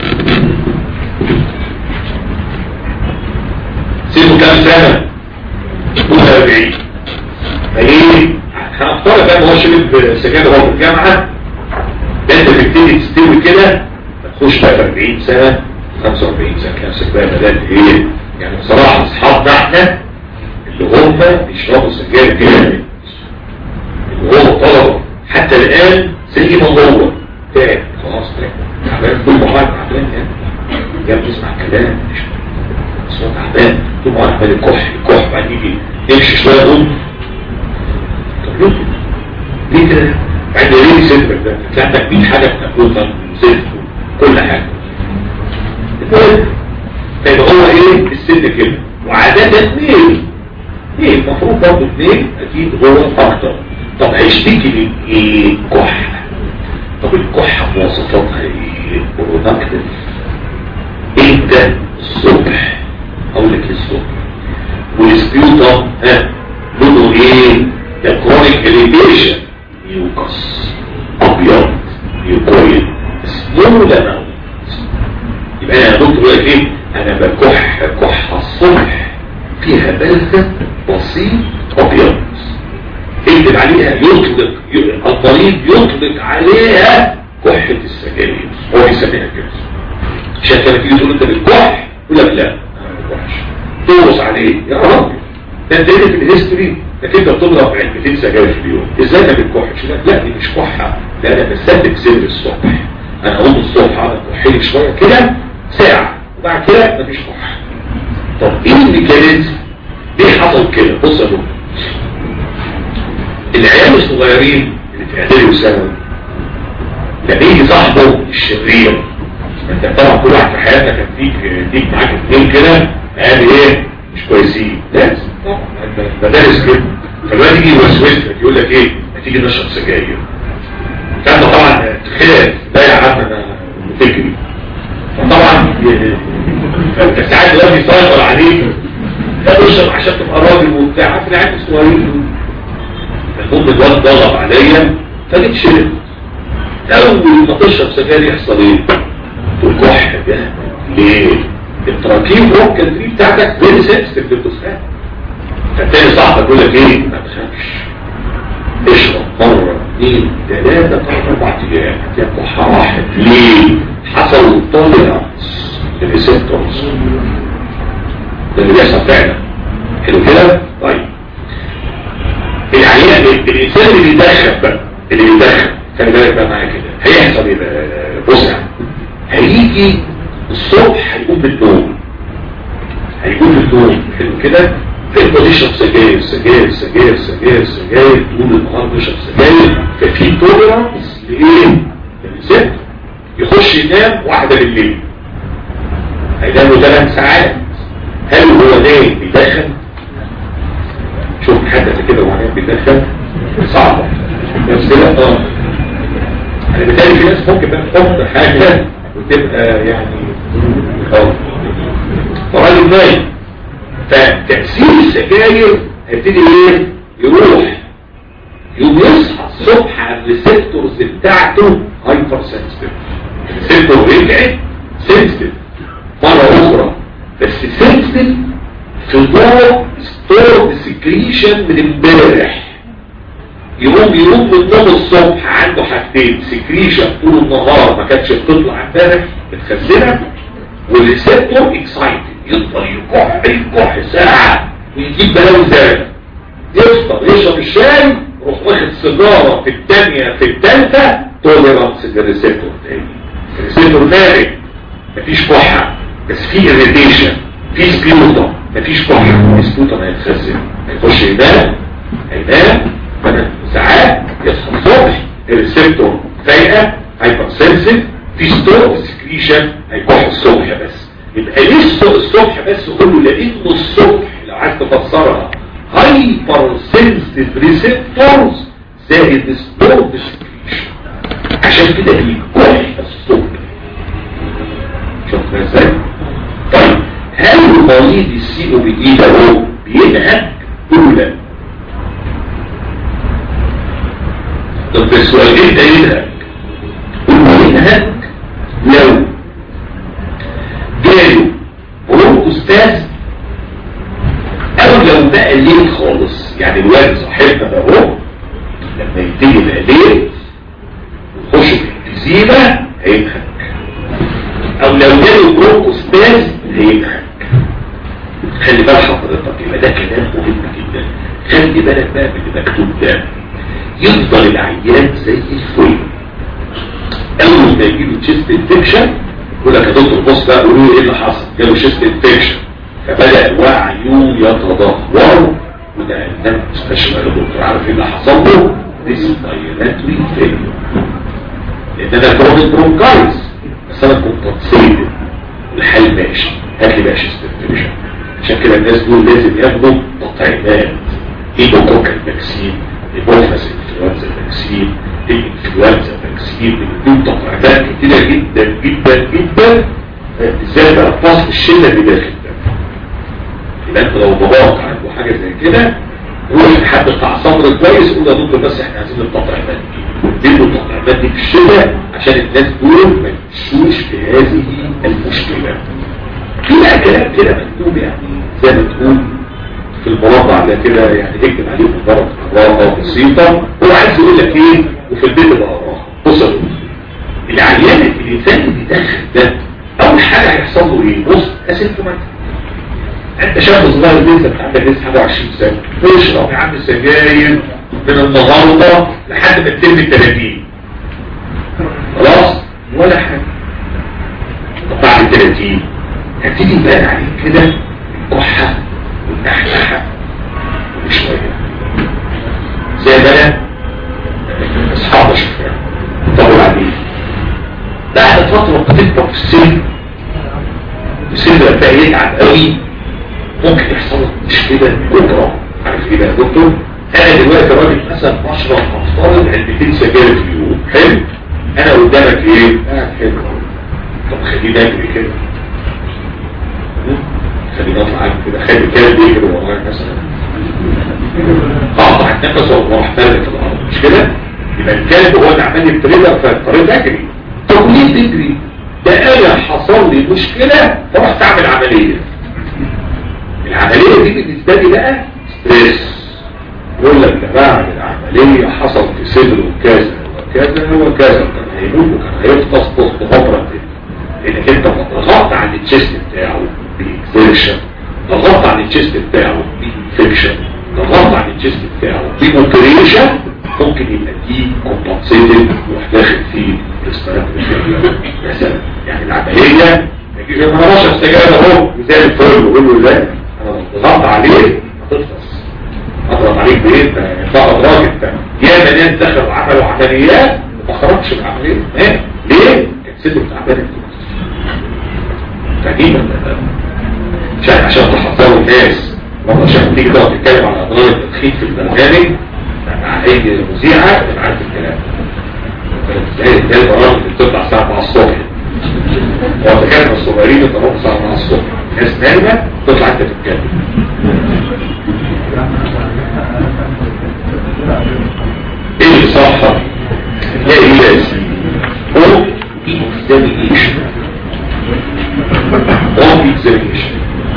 [SPEAKER 1] سنه كام سنة 42 فايه هنفترض بقى هو شرب سجاير وهو في الجامعة ده انت تبتدي تستوي كده تخش بقى في 40 سنة 45 سنة نفسك بقى بدأت ايه يعني بصراحة اصحابنا احنا اللي هم بيشربوا سجاير كده اللي هو طلبة حتى الآن زي ما هو تعب خلاص تعب تعبان كل محاضرة تعبان يعني جاب تسمع كلام مش صوت تعبان طول ما عمال الكح الكح بعد يجي يمشي شويه يقوم طب ليه ليه كده بعد ليه صدرك ده انت عندك 100 حاجه بتاكلها صدر كل حاجه المهم فيبقى هو ايه السن كده وعادة اثنين اثنين المفروض برضه اثنين اكيد هو اكتر طب هيشتكي من ايه كحة طب الكحة مواصفاتها ايه برودكتيف امتى الصبح اقول لك الصبح والسبيوتر ها لونه ايه ده كرونيك اليفيشن ميوكس ابيض ميوكويد سمول اماونت يبقى انا يا دكتور يقول لك ايه انا بكح كحه الصبح فيها بلسه بسيط ابيض يكتب عليها يطلق المريض يطلق عليها كحه السجاير هو بيسميها كده عشان كده تيجي تقول انت بتكح يقول لك لا انا ما بكحش تورس عليه يا راجل ده انت في الهيستوري انك انت بتضرب علبتين سجاير في اليوم ازاي ما بتكحش لا لا دي مش كحه لا انا بستهلك سر الصبح انا اقوم الصبح اقعد اكحلي شويه كده ساعه وبعد كده مفيش كحه طب ايه الميكانيزم ليه حصل كده بص يا دكتور العيال الصغيرين اللي في اعدادي وثانوي لما يجي صاحبه الشرير انت طبعا كل واحد في حياتك هتديك يديك معاك اثنين كده قال ايه مش كويسين لازم طبعا مدارس كده فالواد يجي يوسوس لك يقول لك ايه ما تيجي نشرب سجاير فانت طبعا تخاف لا يا عم انا فكري فطبعا فانت ساعات الواد يسيطر عليك لا تشرب عشان تبقى راجل وبتاع عارف العيال الصغيرين المهم الواد ضغط عليا فجيت شربت اول ما تشرب سجاير يحصل ايه؟ تكح ده ليه؟ التراكيب روكال دي بتاعتك فيري سنسيتيف للدخان فالتاني صاحبك يقول لك ايه؟ ما تخافش اشرب مرة اثنين ثلاثة ثلاثة اربع ايام هتلاقي كحة واحد ليه؟ حصل توليرانس للريسبتورز ده اللي بيحصل فعلا حلو كده؟ طيب العيان الانسان اللي بيدخن بقى اللي بيدخن خلي بالك بقى معايا كده هيحصل ايه بقى؟ بص هيجي الصبح هيقوم بالنوم هيقوم بالنوم حلو كده تبقى تشرب سجاير سجاير سجاير سجاير سجاير طول النهار بيشرب سجاير ففي توليرانس لايه؟ للست يخش ينام واحدة بالليل هينام له ثلاث ساعات هل هو نايم بيدخن؟ شوف حد كده وهو نايم بيدخن صعبة بس كده اه انا بالتالي في ناس ممكن بقى تحط حاجة وتبقى يعني اه فراجل نايم فتأثير السجاير هيبتدي ايه يروح يقوم يصحى الصبح على الريسبتورز بتاعته هايبر سنسيتيف الريسبتور رجعت سنسيتيف مرة اخرى بس سنسيتيف في ضوء ستور سكريشن من امبارح يقوم يقوم من النوم الصبح عنده حاجتين سكريشن طول النهار ما كانتش بتطلع امبارح متخزنه والريسبتور اكسايتد يفضل يكح يكح ساعه ويجيب بلاوي زاد يفطر يشرب الشاي يروح واخد سيجاره في الثانيه في الثالثه توليرانس للريسبتور تاني الريسبتور ناري مفيش كحه بس في اريتيشن في سبيوتا مفيش كحه السبيوتا هيتخزن هيخش ينام هينام ثمان ساعات يصحى الصبح الريسبتور فايقه هايبر سنسيف في ستور سكريشن هيكح الصبح بس يبقى ليه الصبح بس كله لانه الصبح لو عايز تفسرها هايبر سنسيف ريسبتورز زائد ستور سكريشن عشان كده بيكح الصبح شفنا ازاي؟ طيب هل مريض السي او بي دي ده هو بينهج ولا طب السؤال ايه ده ينهج ينهج لو جاله برونكوستاز او لو بقى ليل خالص يعني الواد صاحبنا ده هو لما يبتدي بقى ليل ويخش في الجزيرة هينهج او لو جاله برونكوستاز هينهج خلي بالك حضرتك يبقى ده كلام مهم جدا خلي بالك بقى من اللي مكتوب ده يفضل العيان زي الفل اول ما يجيله تشيست انفكشن يقول لك يا دكتور بص بقى قولوا ايه اللي حصل جاله تشيست انفكشن فبدا وعيه يتدهور وده ده مستشفى يا دكتور عارف ايه اللي حصل له ديسبايراتري فيلير لان انا كرونيك برونكايتس بس انا كنت تصيد الحل ماشي هات لي ماشي ستيفيشن عشان كده الناس دول لازم ياخدوا تطعيمات ايبوكوكال فاكسين ايبوفاس انفلونزا فاكسين الانفلونزا فاكسين بنديهم تطعيمات كتيره جدا جدا جدا ازاي بقى فصل الشله اللي داخل ده يبقى انت لو ضغط عنده حاجه زي كده روح لحد بتاع صبر كويس قول يا دكتور بس احنا عايزين التطعيمات دي نديله التطعيمات دي في الشله عشان الناس دول ما يمشوش في هذه المشكله في بقى كلام كده مكتوب يعني زي ما تقول في المربع ده كده يعني اكتب عليه مجرد قراءه بسيطه هو عايز يقول لك ايه وفي البيت بقراها بص يا دكتور العيان الانسان اللي داخل ده اول حاجه هيحصل له ايه بص اسيمتوماتيك انت شاب صغير لسه انت عندك لسه حاجه 20 سنه تشرب يا عم سجاير من النهارده لحد ما تتم ال 30 خلاص ولا حاجه طب بعد ال 30 هتيجي يبان عليك كده الكحه والنحنحه وشويه زي ما انا اصحاب شفنا طبعا عليه بعد فتره بتكبر في السن السن ده بقى يتعب قوي ممكن يحصل لك مشكله كبرى عارف ايه بقى يا دكتور انا دلوقتي راجل مثلا بشرب نفترض علبتين سجاير في اليوم حلو انا قدامك ايه قاعد حلو طب خليني اجري كده خليني اطلع عنك كده خلي الكلب يجري ورايا مثلا قاطع النفس واروح فارق الارض مش كده يبقى الكلب هو اللي عمال يبتردها فاضطريت اجري طب ليه تجري ده انا حصل لي مشكله فرحت اعمل عمليه العملية دي بالنسبة لي بقى ستريس يقول لك ده بعد العملية حصل في صدره كذا وكذا وكذا كان هيموت وكان هيفطس في فترة لانك انت ضغطت على التشيست بتاعه باكزيرشن ضغطت على التشيست بتاعه بانفكشن ضغطت على التشيست بتاعه بموتريشن ممكن يبقى دي كومبنسيتد وراح داخل فيه ريسبيراتوري مثلا يعني العملية يجي انا بشرب سجاير اهو زي الفل ويقول له ازاي انا ضغطت عليه هتفطس اضغط عليك بايه انت راجل انت يا ناس دخلوا عملوا عمليات ما خرجش من العمليه ايه ليه؟ كانت سيده تعبانه تقريبا عشان عشان تحذروا الناس والله عشان تيجي تقعد تتكلم على اضرار التدخين في البرنامج مع اي مذيعه تبقى عارف الكلام زي زي البرامج اللي بتطلع الساعه 4 الصبح هو تكلم الصغيرين يطلعوا الساعه 4 الصبح ناس نايمه تطلع انت تتكلم ايه اللي صحة تلاقي ايه لازم هو اكزامينيشن هو اكزامينيشن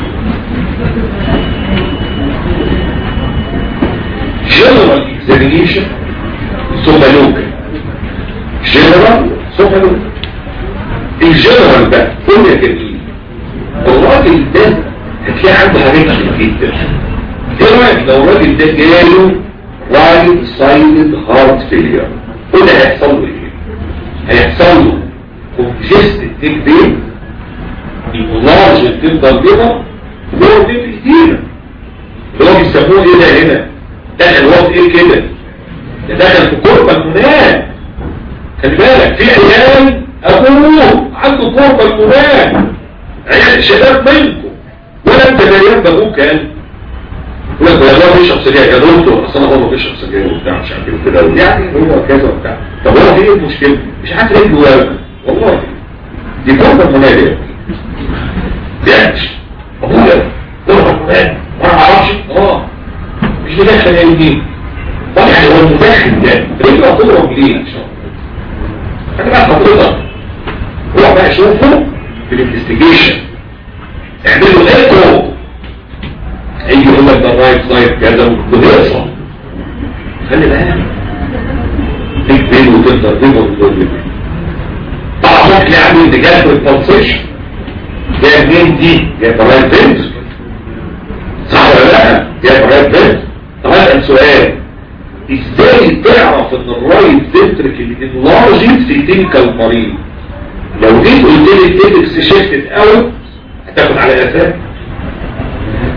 [SPEAKER 1] جنرال اكزامينيشن ثم لوكال جنرال ثم لوكال الجنرال ده كل يا جميل الراجل ده هتلاقي عنده حاجات كتير جدا ايه رايك لو الراجل ده جاله رايت سايدد هارت فيلير وده هيحصل له ايه هيحصل له كونجستد تيك بين اللارج تفضل كده هو دي ايدينا اللي هو بيسموه ايه ده هنا دخل وقت ايه كده ده دخل في كربة المنام خلي بالك في عيال ابوه عنده كربة المنام عيال شباب منكم ولا انت مليان بابوك كان يقول لك ده بيشرب سجاير يا دكتور اصل انا برضه بيشرب سجاير وبتاع مش عارف ايه وكده يعني هو كذا وبتاع طب هو ايه المشكله مش عارف ايه الجواب والله دي كربة المنام يعني ابويا كربة المنام وانا ما اعرفش اه مش مدخل ايه دي طب يعني هو المدخل ده رجله هتضرب ليه ان شاء الله انا بقى حضرتك روح بقى شوفه في الانفستيجيشن اعملوا ايكو هيجي يقول لك ده رايت سايد كذا وبيحصل خلي بالك تيجي بين وتفضل بين وتفضل طبعا ممكن يعمل انتجاز بالبلسيشن جايه منين دي؟ جايه رايت بنت صح ولا لا؟ جايه رايت بنت طب اسال سؤال ازاي تعرف ان الرايت فنتركل انلارجت في تلك المريض لو جيت قلت لي التيبكس شيفتد اوت هتاخد على اساس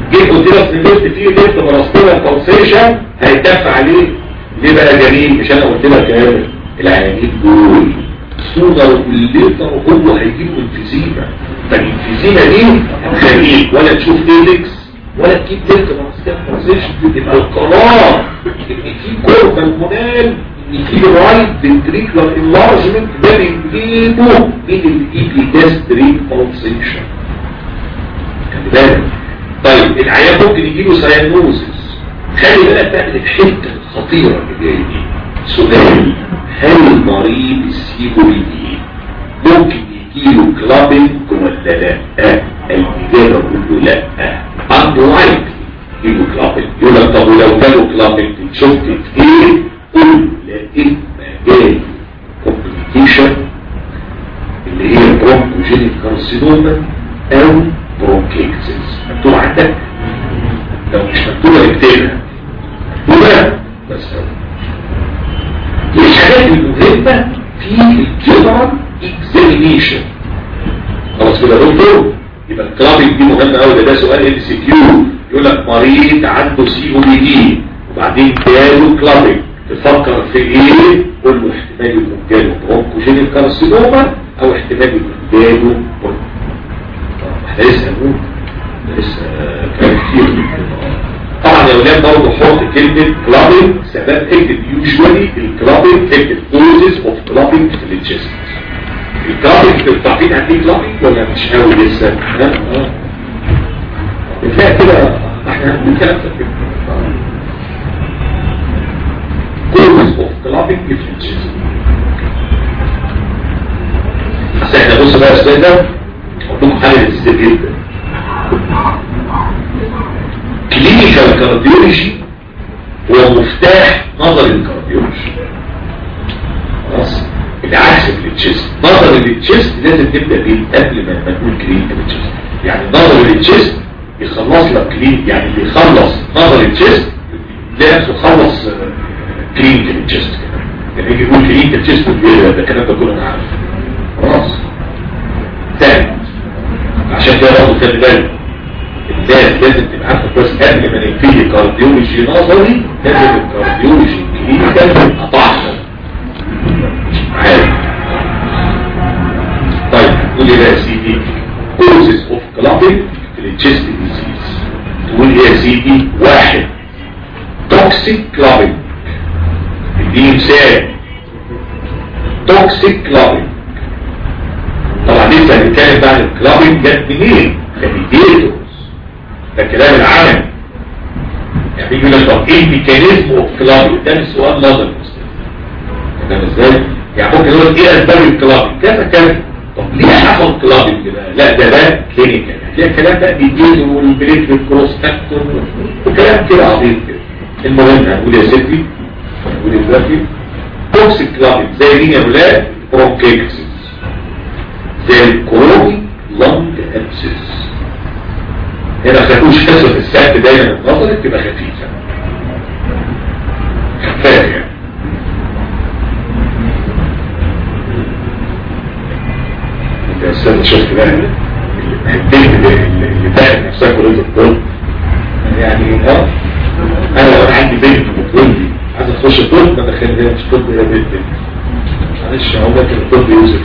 [SPEAKER 1] جيت قلت لك ان ليفت فيه ليفت براستيرال كونسيشن هيتدفع عليه ليه بقى جميل مش انا قلت لك ايه العيانين دول سوبر والليتر هو هيجيب انفيزيما فالانفيزيما دي هتخليك ولا تشوف ايلكس ولا تجيب ليفت براستيرال كونسيشن يبقى القرار ان في كوربا المونال ان في رايت فنتريكولار انلارجمنت ده بنجيبه من الايبيداستريك كونسيشن خلي بالك طيب العيان ممكن يجيله سيانوزس خلي بالك بقى من الحته الخطيره اللي جايه دي سؤال هل المريض السيبوليدي ممكن يجيله كلابنج ولا لا الاجابه كله لا unlikely يجيله كلابنج يقول لك طب ولو جاله كلابنج شفت ايه قول لقيت مجال كومبليكيشن اللي هي برونكوجينيك كارسينوما او برونكيكسس مكتوب عندك لو مش مكتوبة اكتبها مكتوبة بس هو الحاجات المهمة في الجنرال اكزامينيشن خلاص كده يا دكتور يبقى الكلابنج دي مهمة قوي ده ده سؤال ام سي كيو يقول لك مريض عنده سي او بي دي وبعدين جاله كلابنج تفكر في ايه قول له احتمال يكون جاله برونكوجينيك كارسينوما او احتمال يكون جاله برونكو احنا لسه هنقول لسه كلام كتير طبعا يا ولاد برضه حط كلمة كلابنج سبب اكتب يوجوالي الكلابنج اكتب كوزز اوف كلابنج في الجسم الكلابنج بتعرفين عن ايه كلابنج ولا مش قوي لسه؟ ها؟ اه بتلاقي كده احنا بنتكلم في كده كوزز اوف كلابنج في الجسم بس احنا بص بقى يا استاذ ده اقول لكم حاجه لذيذه جدا كلينيكال كارديولوجي هو مفتاح نظر الكارديولوجي خلاص العكس في التشيست نظر التشيست لازم تبدا بيه قبل ما نقول كلينيكال التشيست يعني نظر التشيست يخلص لك كلين يعني اللي يخلص نظر التشيست ده نفسه خلص كلينيكال التشيست كده يعني يجي يقول كلينيكال التشيست ده الكلام ده كله انا عارف خلاص ثاني عشان كده برضه خلي بالك الناس لازم تبقى عارفه كويس قبل ما نبتدي كارديولوجي نظري لازم الكارديولوجي كلينيكال يبقى طاحن عارف طيب قول لي بقى يا سيدي كوزز اوف كلابنج في التشيست ديزيز تقول لي يا سيدي واحد توكسيك كلابنج اديني مثال توكسيك كلابنج طبعا لسه هنتكلم بقى عن الكلابنج جت منين؟ كميديتورز ده كلام العالم يعني بيجي لك طب ايه الميكانيزم اوف كلابنج ده مش سؤال نظري فاهم ازاي؟ يعني ممكن يقول ايه اسباب الكلابنج كذا كذا طب ليه حصل كلابنج كده؟ لا ده ده كلينيكال هتلاقي الكلام ده بيديله والبريك كروس فاكتور وكلام كده عظيم كده المهم هنقول يا ستي هنقول يا دلوقتي توكسيك كلابنج زي مين يا ولاد؟ برونكيكسس زي الكوروني لونج ابسس هنا خدوش حصة السقف دايما النظر تبقى خفيفة خفاف يعني انت يا استاذ شفت بقى البنت اللي داخل نفسها كلية الطب يعني اه انا لو انا عندي بنت بتقول لي عايز اخش الطب ما دخلني مش طب يا بنت معلش هقول لك الطب يوسف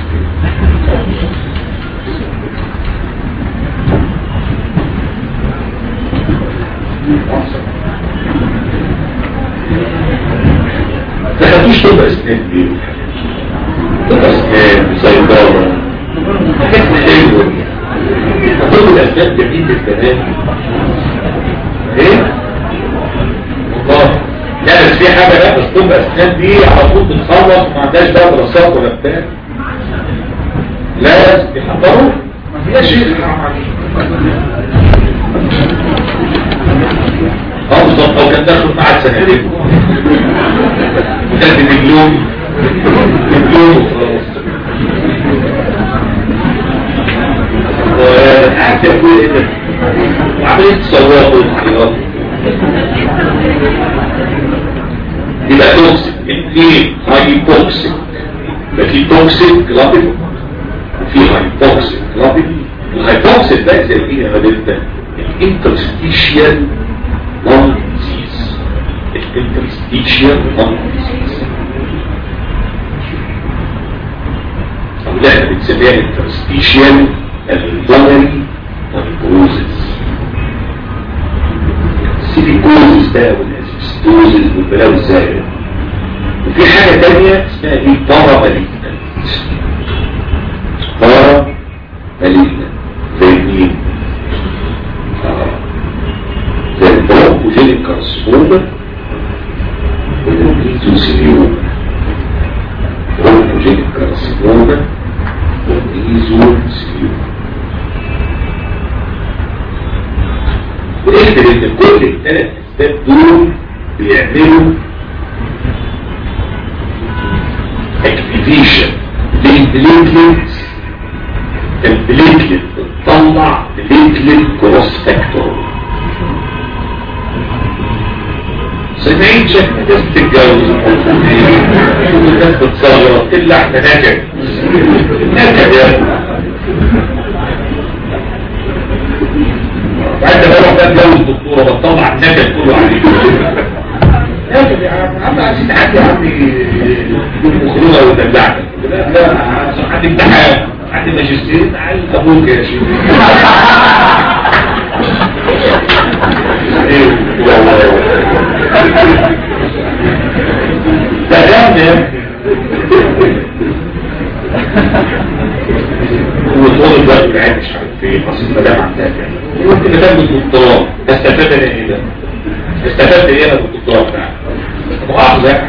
[SPEAKER 1] دخلتوش طب اسنان ليه طب اسنان صيدلة حاجات حلوة طب الاسنان جميل للبنات ايه؟ والله لا بس في حاجة لا بس طب اسنان دي على طول بتخلص ما عندهاش بقى دراسات ولا بتاع لا بيحضروا يا شيخ حرام عليك اه بالظبط او كان داخل معاه سنتين وكان دبلوم دبلوم وقعدت اقول ايه ده وعملت سواق والحياط يبقى توكسيك اثنين هايبوكسيك يبقى في توكسيك كلابين وفي هايبوكسيك كلابين الهايبوكسيك ده زي ايه يا ولد الانترستيشيال لونج ديزيز الانترستيشيال لونج ديزيز او لا بنسميها الانترستيشيال البلمونري نيكروزس السيليكوزس ده والاسبستوزس والبلاوي الزائرة وفي حاجة تانية اسمها ايه بارا مالينة بارا مالينة زي مين؟ آه. زي البروكوجينيك كارسينوما والميزوسيليوما بروكوجينيك كارسينوما والميزوسيليوما ونكتب ان كل الثلاث اسباب دول بيعملوا اكتيفيشن للبليتلت البليتلت بتطلع بليتلت كروس فاكتور سمعين شكل ناس بتتجوز الناس بتصغر الا احنا نكد نكد يا ابني وانت بقى بقى اتجوز دكتوره بتطلع النكد كله عليك نكد يا عم عم عايزين حد يا عم يخرجها ويدلعك لا لا عندي امتحان عندي ماجستير تعال ابوك يا شيخ ده جامد يا وطول الوقت قاعد مش عارف فين اصل المدام عندها كده ممكن نفهم الدكتوراه استفدت انا ايه ده استفدت ايه انا بالدكتوراه بتاعي مؤاخذة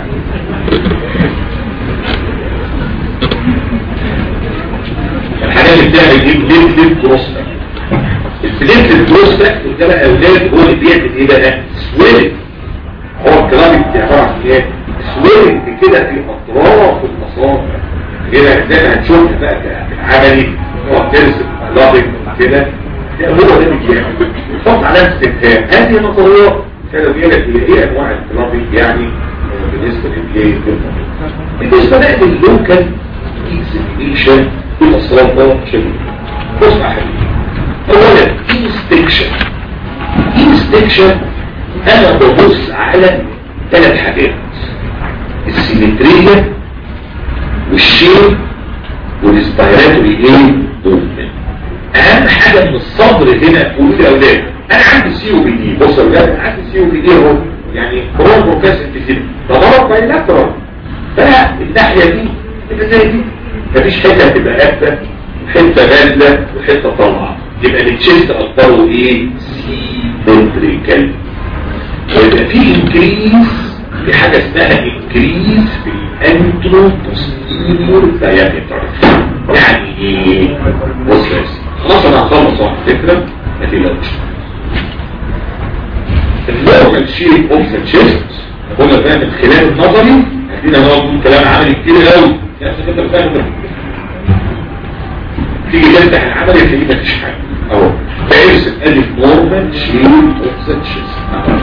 [SPEAKER 1] الحاجات اللي بتعمل دي بليتلت بروستاك البليتلت بروستاك ده بقى اولاد هو اللي بيعمل ايه بقى سويلنج هو الكلام اللي عباره عن ايه سويلنج كده في اطراف المصابع كده زي ما هنشوف بقى في العملي هو بترسم لابق كده ده هو ده اللي بيعمل يحط علامه استفهام هذه نظريات كانوا بيقول لك هي ايه انواع الكلابي يعني بالنسبه للايه بالنسبه بقى لللوكال اكزيبيشن في الاسرار ده شيء بص يا حبيبي اولا انستكشن انستكشن انا ببص على ثلاث حاجات السيمتريه والشيء والاسبيراتوري ايه موفمنت اهم حاجه من الصدر هنا قولوا لي يا اولاد انا عندي سي او بي دي بص يا اولاد انا عندي سي او بي دي اهو يعني كرون بروكاسنت كده ده مرض بايلاترال فانا الناحيه دي تبقى زي دي مفيش حته هتبقى قافله حته غازله وحته طالعه يبقى التشيست اكبره ايه سيمتريكال ويبقى في انكريز في حاجه اسمها انكريز في الانترو بوستيريور دايمتر يعني ايه بص يا خلاص انا هخلص على فكره ما تقلقش النورمال شيب اوف ذا تشيست قلنا بقى من خلال النظري هدينا نقعد نقول كلام عملي كتير قوي نفسك انت فاهم ده تيجي تفتح العملي تلاقيه مفيش حاجه اهو فارسم الف نورمال شيب اوف ذا تشيست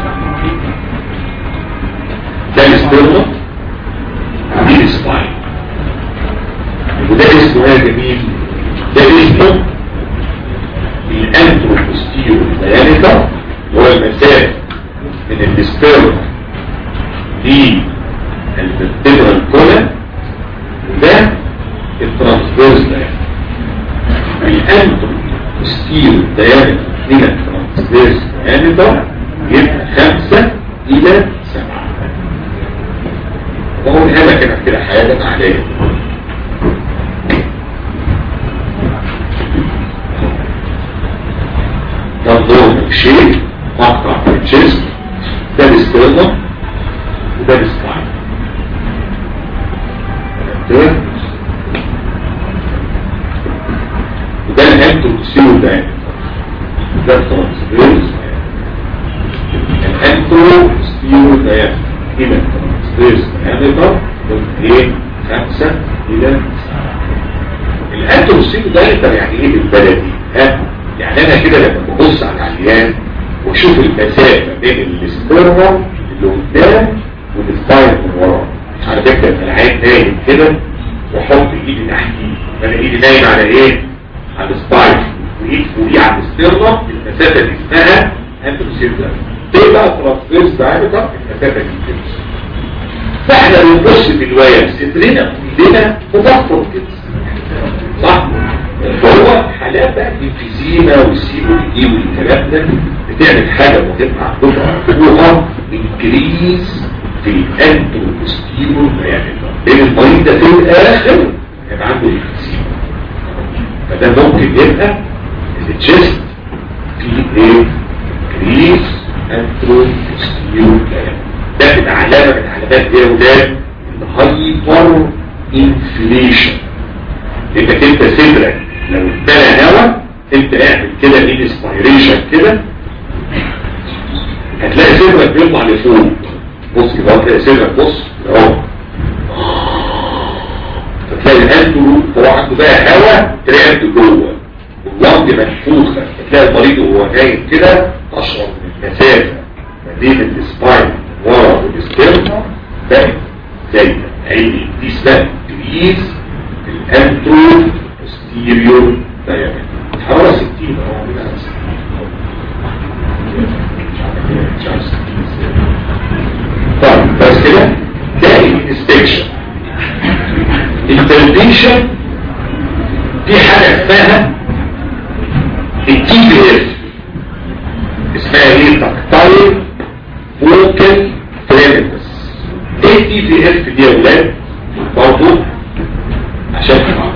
[SPEAKER 1] ده الاسترنم دي السباين وده اسمه ايه يا جميل ده اسمه الانتروبوستيرو ديامتر هو المسافة من السبيرم دي الفرتبرال كولا وده الترانسفيرس ديامتر الانتروبوستيرو ديامتر من الترانسفيرس ديامتر يبقى خمسة إلى سبعة وهو هذا كانت كده حياتنا عليه تنظر شيء مقطع في الجسم ده الاسترنم وده السباين وده الانتروسيو ده ده الترانسفيرس الانتروسيو ده الى الترانسفيرس دايمتر ايه خمسة الى سبعة الانتروسيو دايمتر يعني ايه بالبلدي ها يعني انا كده لما ببص على العيان واشوف المسافة بين السبيرما اللي قدام والسباين من ورا على فكرة ان العيان نايم كده واحط ايدي تحتيه انا ايدي نايم على ايه على السباين وايد فوقيه على السبيرما المسافة دي اسمها انتروسير ايه بقى ترانسفيرس دايمتر المسافة دي كده فاحنا بنبص في الواية صدرنا كلنا مضخم كده صح فهو حالات بقى الانفيزيما والسيبو دي والكلام ده بتعمل حاجة مهمة عندكم عندكم انكريز في الانتروستيرو يعني لان المريض ده في الاخر يبقى عنده انفيزيما فده ممكن يبقى التشست في ايه انكريز انتروستيرو ده من علامة من علامات ايه يا ولاد الهايبر انفليشن انك انت صدرك لو اتبنى هوا انت اعمل كده انسبيريشن كده هتلاقي صدرك بيطلع لفوق بص كده هتلاقي صدرك بص اهو فتلاقي القلب طلع عنده بقى هوا تلاقي قلبه جوه واللنج منفوخه تلاقي المريض وهو نايم كده تشعر من المسافه ما بين السباين ورا والستيرنا بقت زي عيني دي اسمها كريز الانترو ستيريو دايمتر حوالي 60 اهو كده طيب بس كده ده الانستكشن التلبيشن في حاجة اسمها التي بي اف اسمها ايه تكتايل فوكال فريمتس ايه التي بي اف دي يا ولاد برضه عشان تفهم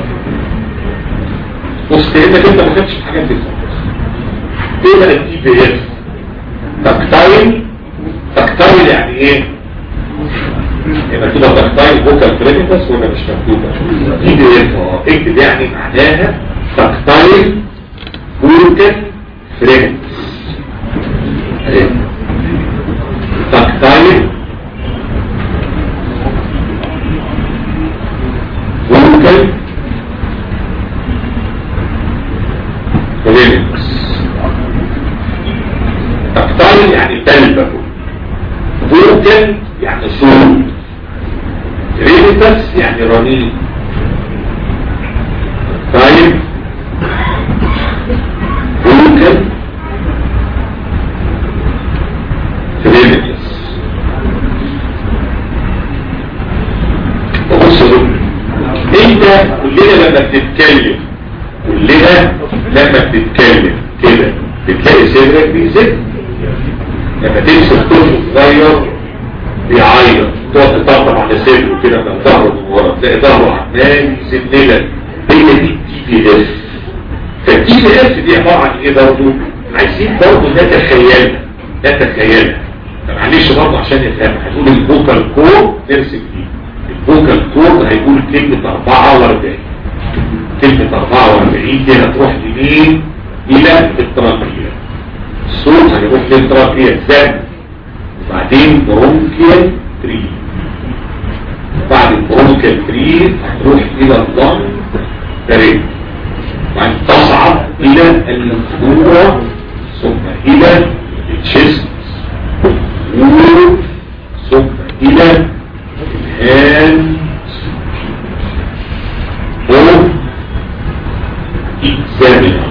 [SPEAKER 1] بص كأنك انت ما خدتش الحاجات دي خالص ايه بقى التي بي اف تكتايل تكتايل يعني ايه هي مكتوبه تكتايل فوكال فريمتس ولا مش مكتوبه تي بي اف اه اكتب يعني معناها تكتايل فوكال فريمتس تكتايل فوكال فريمتس تكتايل يعني تلبه فوكال يعني صوت ريمتس يعني رنين طيب فوكال فريمتس بص انت كلنا لما بتتكلم كلنا لما بتتكلم كده بتلاقي صدرك بيزيد لما تمسك طفل صغير بيعيط تقعد تطبطب على صدره كده من ظهره من ورا تلاقي ظهره عمال يسد لك هي دي التي بي اف فالتي بي اف دي عباره عن ايه برضه؟ عايزين برضه نتخيلها نتخيلها معلش برضه عشان نفهم هتقول الفوكال كور نرسم دي الفوكال كور هيقول كلمه 44 كلمه 44 دي هتروح لمين؟ الى التراكيه الصوت هيروح للتراكيه زاد وبعدين برونكيال 3 بعد البرونكيال 3 هتروح الى اللنج تريد وبعدين تصعد الى الفلورا ثم الى الجسم ثم الى الهان او اكزامينر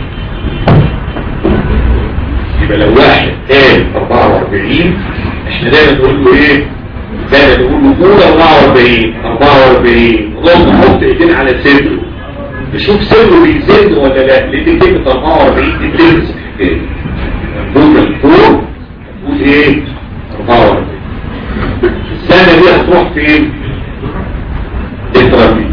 [SPEAKER 1] يبقى لو واحد قال 44 احنا دايما نقول له ايه دايما نقول له قول 44 44 والله نحط ايدينا على صدره نشوف صدره بيزن ولا لا لان كلمه 44 دي بتلبس الحكايه نقول الفور هتقول ايه 44 السنه دي هتروح فين الترابيز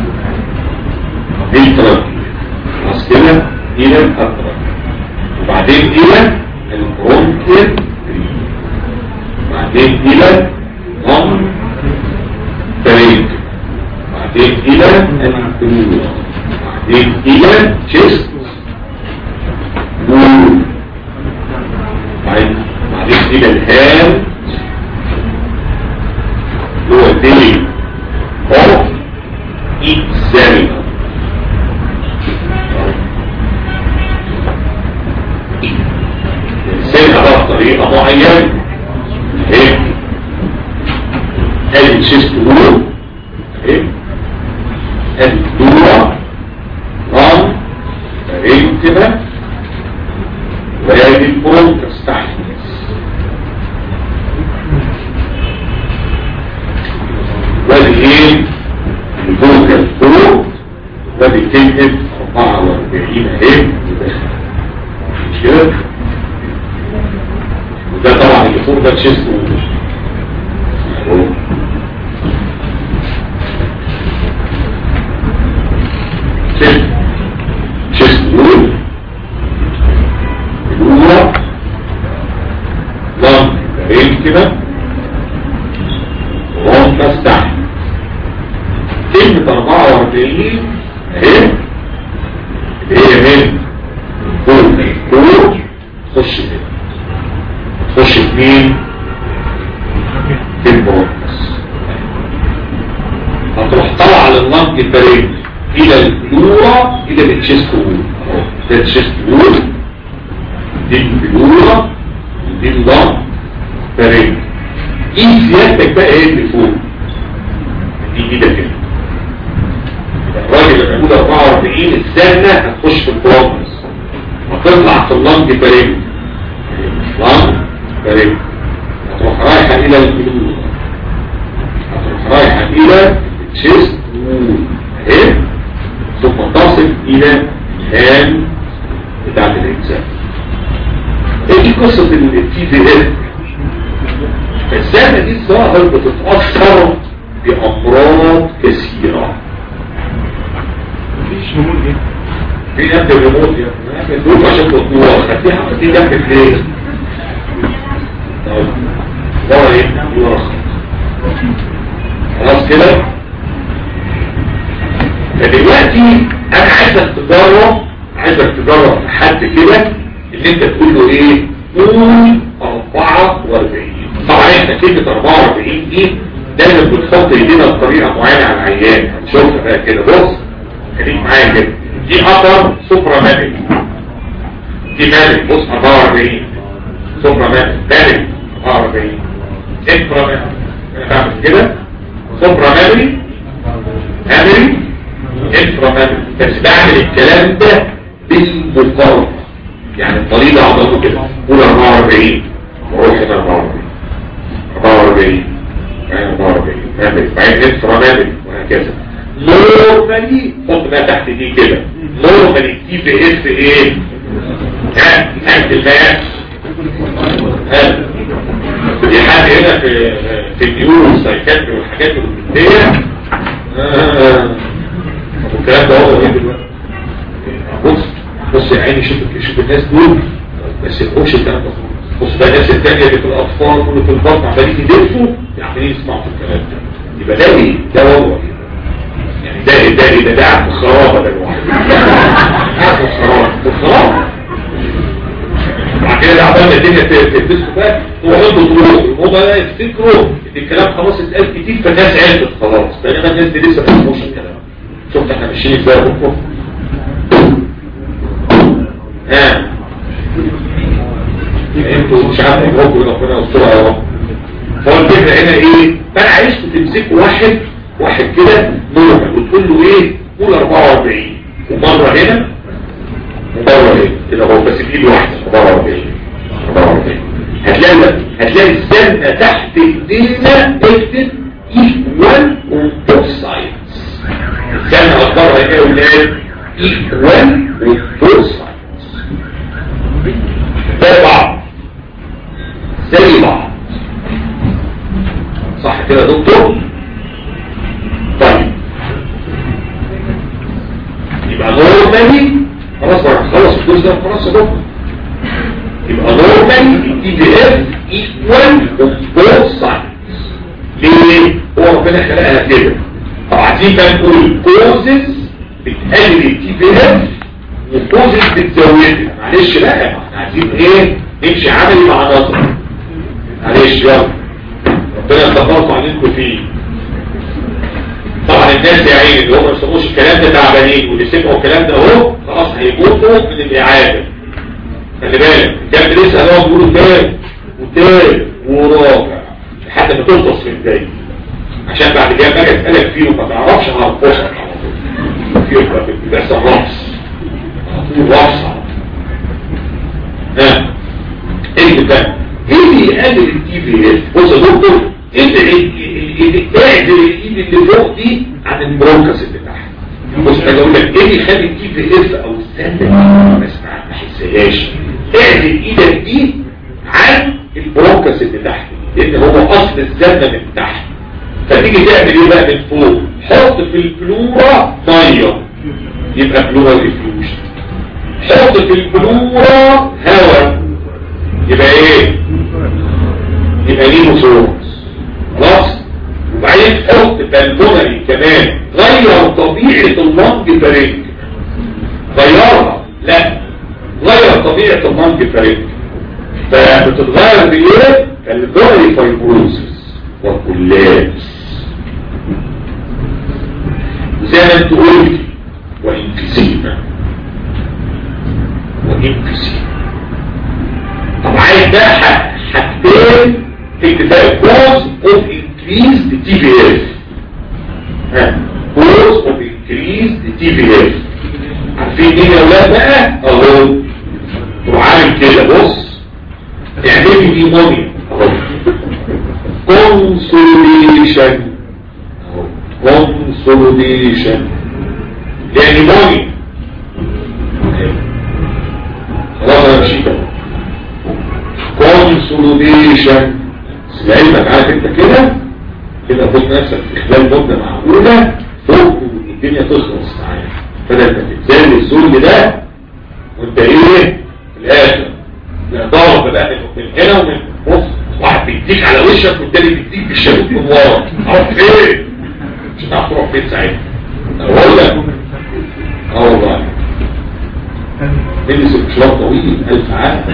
[SPEAKER 1] الترابيز خلاص كده الى الترابيز وبعدين الى البرونكيال بعدين الى ضم فريق بعدين الى الانترول بعدين الى تشست بعدين بعدين الى الهام هو دي اوف اكزامينر سنة بقى بطريقة معينة ايه ادي الشيست وول ايه ادي الدورة رام الفوكال فوق ده بيتكتب 44 اهي مش كده وده طبعا اللي فوق ده تشيست تشيست تشيست وول الأولى لام بعين كده ورام بس تحت كلمة 44 اهي اللي هي من فوق فوق تخش كده تخش في مين؟ في البروكس هتروح طالع على اللنج البريد الى البلورة الى التشيست وول اهو ده التشيست وول دي البلورة ودي اللنج بريد ايه زيادتك بقى ايه اللي فوق دي ايدك كده الراجل اللي موجود 44 السنة هتخش في البروكس هتطلع في اللنج بريد لنج بريد هتروح رايحة الى البلورة هتروح رايحة الى التشيست وول اهي ثم تصل الى الهام بتاعت الانسان ايه دي قصة التي في ال السنة دي الظاهر بتتأثر بأمراض كثيرة
[SPEAKER 2] مفيش نمول ايه
[SPEAKER 1] في جنب الريموت يا ابني دول عشان تطلع خدتيها في جنب ليه طيب ورا ايه ورا خلاص كده فدلوقتي انا عايزك تجرب عايزك تجرب لحد كده ان انت تقول له ايه قول 44 طبعا احنا كلمه 44 دي دايما بنحط ايدينا بطريقه معينه على العيان هنشوفها بقى كده بص خليك معايا كده دي اثر سوبرا ماتيك دي مالك بص 44 سوبرا ماتيك مالك 44 انترا ماتيك انا بعمل كده سوبرا ماتيك ماتيك انترا ماتيك بس بعمل الكلام ده بالمقارنه يعني الطريقه عضلته كده قول 44 واروح هنا 44 44 يعني 44 ماتيك بعدين انترا ماتيك وهكذا نورمالي حط بقى تحت دي كده نورمالي تي في اس ايه ها انت الماس ها دي حاجه هنا في في النيورو سايكاتري والحاجات الروتينيه والكلام ده هو ايه دلوقتي بص بص يا عيني شوف شوف الناس دول بس القوش الكلام ده بص بقى الناس الثانيه اللي في الاطفال واللي في البطن عمالين يدرسوا عمالين يسمعوا في الكلام ده يبقى ده ايه ده وضع يعني ده ده ده ده قاعد في الخرابه ده الواحد قاعد في الخرابه في الخرابه بعد كده ده عبال ما الدنيا تلبسه بقى هو عنده طرق هم بقى يفتكروا ان الكلام خلاص اتقال كتير فالناس عرفت خلاص بينما الناس دي لسه ما فهموش الكلام شفت احنا ماشيين ازاي بكره ها انتوا مش عارف تجاوبوا ربنا يسترها يا رب هو الفكره هنا ايه فانا عايزكم تمسكوا واحد واحد كده نورمال وتقول له ايه قول 44 ومره هنا ومره هنا كده هو بس بايد واحده 44 44 هتلاقي هتلاقي الزنقه تحت ايدينا اكتب ايكوال اون بوث سايدز الزنقه اخبارها ايه يا ولاد ايكوال اون بوث سايدز زي بعض زي بعض صح كده يا دكتور طيب يبقى نورمالي خلاص بقى خلص الجزء ده خلاص يا دكتور يبقى نورمالي التي في اف ايكوال اون بوث سايدز ليه؟ هو ربنا خلقها كده طب عايزين بقى نقول كوزز بتقلل التي في اف وكوزز بتزودها معلش بقى احنا عايزين ايه؟ نمشي عملي مع نظر معلش يلا ربنا يتفرق عليكم فيه طبعا الناس يا عيني اللي هم ما يسموش الكلام ده تعبانين واللي سمعوا الكلام ده اهو خلاص هيموتوا من الاعاده خلي بالك الكلام ده لسه هنقعد نقوله تاني وتاني ورابع لحد ما تخلص في البدايه عشان بعد كده باجي اسالك فيه وما تعرفش هنفصل على طول فيه بيحصل رقص رقص ها ايه اللي فاهم ايه اللي يقلل التي في اس بص يا دكتور انت اعزل الايد اللي فوق دي عن البرونكس اللي تحت بص انا اقول لك ايه اللي يخلي التي في اف او السنده دي ما اسمع ما احسهاش اعزل ايدك دي عن البرونكس اللي تحت لان هو اصل الزنه من تحت فتيجي تعمل ايه بقى من فوق حط في البلورا ميه يبقى بلورا افيوجن حط في البلورا هواء يبقى ايه يبقى ليه صوت خلاص وبعدين حط بالبونري كمان غير طبيعة اللنج فريق غيرها لا غير طبيعة اللنج فريق فبتتغير بايه البونري فايبروزس والكلابس زي ما انت قلت وانفسيما وانفسيما طب عايز ده حاجتين اكتفاء cause of increased TVF ها cause of increased TVF عارفين ايه يا اولاد بقى اهو تروح عامل كده بص اعمل لي نيمونيا اهو consolidation اهو consolidation يعني نيمونيا خلاص انا مشيت اهو consolidation لعلمك عارف انت كده كده خد نفسك في خلال مدة معقولة فوق الدنيا تخلص معاك بدل ما تتزال الذل ده وانت ايه في الاخر لا ضرب بقى من هنا ومن بص واحد بيديك على وشك والتاني بيديك بالشبك من ورا عرفت ايه مش هتعرف تروح فين ساعتها اقول لك اه والله نلبس مشوار طويل الف عام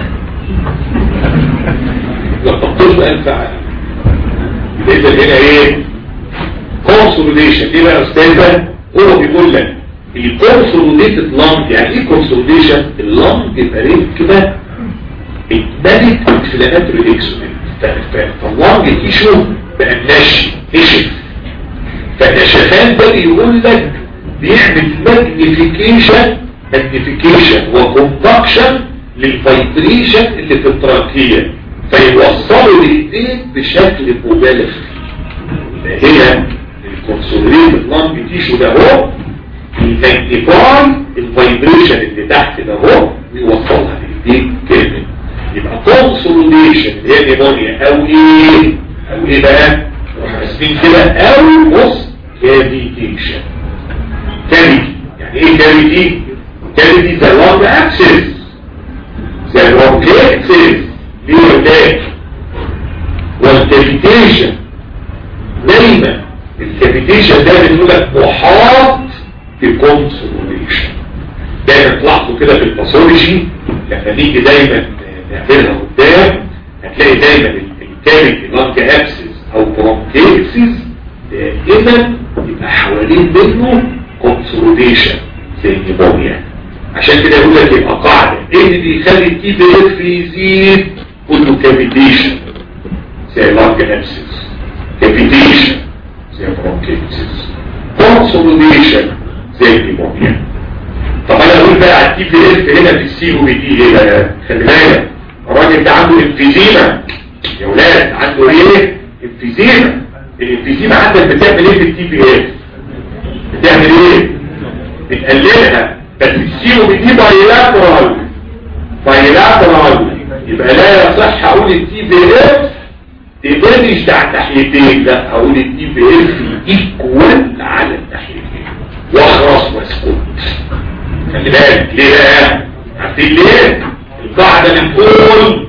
[SPEAKER 1] لو تطلب ألف عام يبقى هنا ايه كونسوليديشن ايه بقى يا استاذ هو بيقول لك الكونسوليديتد لانج يعني ايه كونسوليديشن اللانج بريد كده اتبنت انفلاماتوري اكسودنت فاللانج تيشو بقى نشي نشف فالنشفان ده بيقول لك بيعمل ماجنيفيكيشن ماجنيفيكيشن وكومباكشن للفايبريشن اللي في التراكية فيوصلوا الايدين بشكل مبالغ فيه هي الكونسوليت اللانج تيشو ده هو الماجنيفاي الفايبريشن اللي تحت ده هو ويوصلها للايدين كامل يبقى كونسوليشن اللي هي نيمونيا او ايه او ايه بقى راسمين كده او بص كافيتيشن كافيتي يعني ايه كافيتي كافيتي زي لانج اكسس زي الروكيتس ليه والكافيتيشن دايما الكافيتيشن ده بنقول لك محاط بكونسوليشن دايما تلاحظوا كده في الباثولوجي لما نيجي دايما نعملها قدام هتلاقي دايما الكافيتي لانج ابسس او برونكيتسيس دائما يبقى حوالين منه كونسوليشن زي النيمونيا عشان كده يقول لك يبقى قاعدة ايه اللي بيخلي التي بي اف يزيد كله كافيتيشن زي لانج ابسس كافيتيشن زي برونكيتس كونسوليديشن زي النيمونيا طب انا اقول بقى على التي بي اف هنا في السي او بي دي ايه بقى خلي بالك الراجل ده عنده انفيزيما يا ولاد عنده ايه انفيزيما الانفيزيما عندك بتعمل ايه في التي بي اف بتعمل ايه بتقللها بس السيرو دي بايلاترال بايلاترال يبقى لا يصح اقول التي بي اف تبنش على الناحيتين لا اقول التي بي اف ايكوال على الناحيتين واخرس واسكت خلي بالك ليه بقى عارفين ليه القاعده بتقول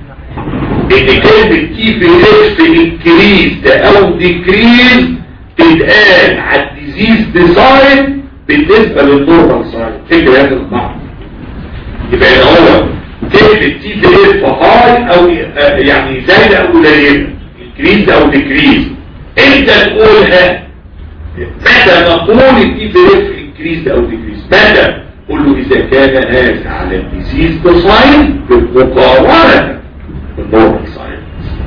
[SPEAKER 1] ان كلمه تي بي اف انكريز او ديكريز تتقال على الديزيز ديزاين بالنسبة للنورمال ساين فكرة هذا المعنى يبقى هنا هو كلمة تي في اف هاي او يعني زايدة او قليلة انكريز او ديكريز انت تقولها متى نقول التي في اف انكريز او ديكريز متى قل له اذا كان هذا على الديزيز ديزاين بالمقارنة بالنورمال ساين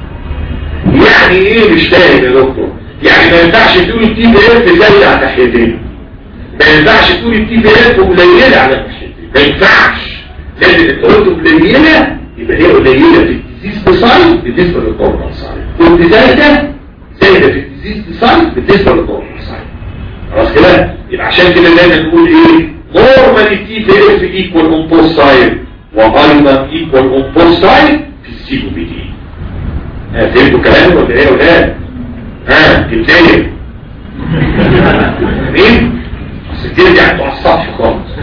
[SPEAKER 1] يعني ايه مش فاهم يا دكتور يعني ما ينفعش تقول التي في اف زايدة على ناحيتين ما ينفعش تقول التي بي اف قليله على الناحيتين ما ينفعش لازم انت قلت قليله يبقى هي قليله في الديزيز بسايد بالنسبه للنورمال سايد قلت زايده زايده في الديزيز سايت بالنسبه للنورمال سايت خلاص كده يبقى عشان كده دايما نقول ايه نورمالي تي في اف ايكوال اون بوست سايد وايضا ايكوال اون بوست سايد في السي او بي دي فهمتوا كلامي ولا ايه ولا ها كبدايه مين بس ترجع انتوا على السطح خالص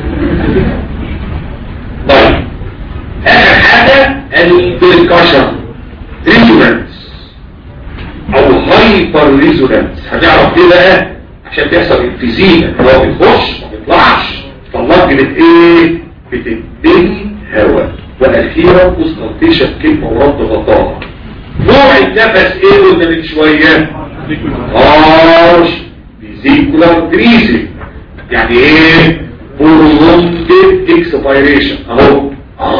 [SPEAKER 1] طيب اخر حاجه البركشن ريزونانس او هايبر ريزونانس هنعرف ليه بقى عشان بيحصل انفيزيما اللي هو بيخش ما بيطلعش طلعت بت ايه بتدي هواء واخيرا كونسلتيشن كلمه ورد غطاها نوع النفس ايه قلنا من شويه هارش فيزيكولار بريزنج يعني ايه prolonged expiration اهو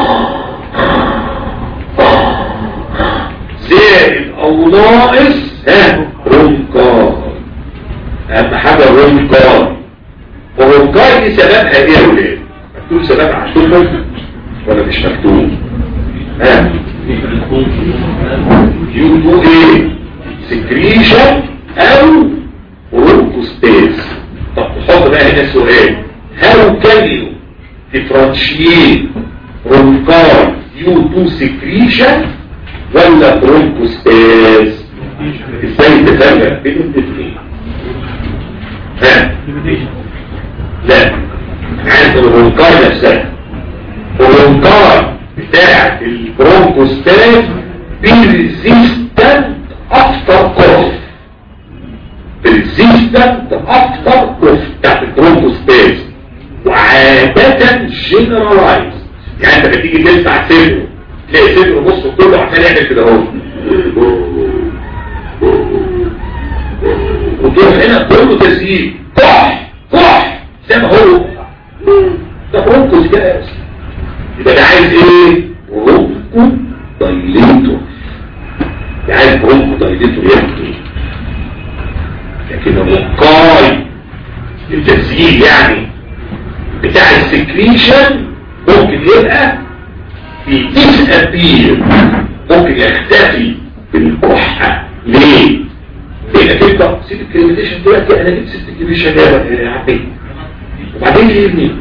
[SPEAKER 1] زائد او ناقص ها رونكار اهم حاجه رونكار ورونكار دي سببها ايه يا ولاد مكتوب سببها عندكم ولا مش مكتوب ها يو ايه سكريشن او رونكوستيز طب نحط بقى هنا سؤال how can you differentiate bronchial due to secretion ولا bronchospasm ازاي تفرق بين الاثنين ها لا عند البرونكاي نفسها البرونكاي بتاعت البرونكوستاز بيرزيستنت افتر كوف بيرزيستنت افتر كوف بتاعت البرونكوستاز وعادة جنرالايز يعني انت بتيجي تدفع صدره تلاقي صدره بص كله عمال يعمل كده اهو وتروح هنا كله تسييل كح كح زي ما هو ده برونكوس كده يا أستاذ. يبقى ده عايز ايه برونكو دايليتور ده عايز برونكو دايليتور يعمل ايه لكن الوقاي التسييل يعني بتاع السكريشن ممكن يبقى في ديسابير ممكن يختفي بالكحة ليه؟ لانك انت سيب الكريميتيشن دلوقتي انا جبت ست الكريميتيشن يا عبي وبعدين ايه ابني؟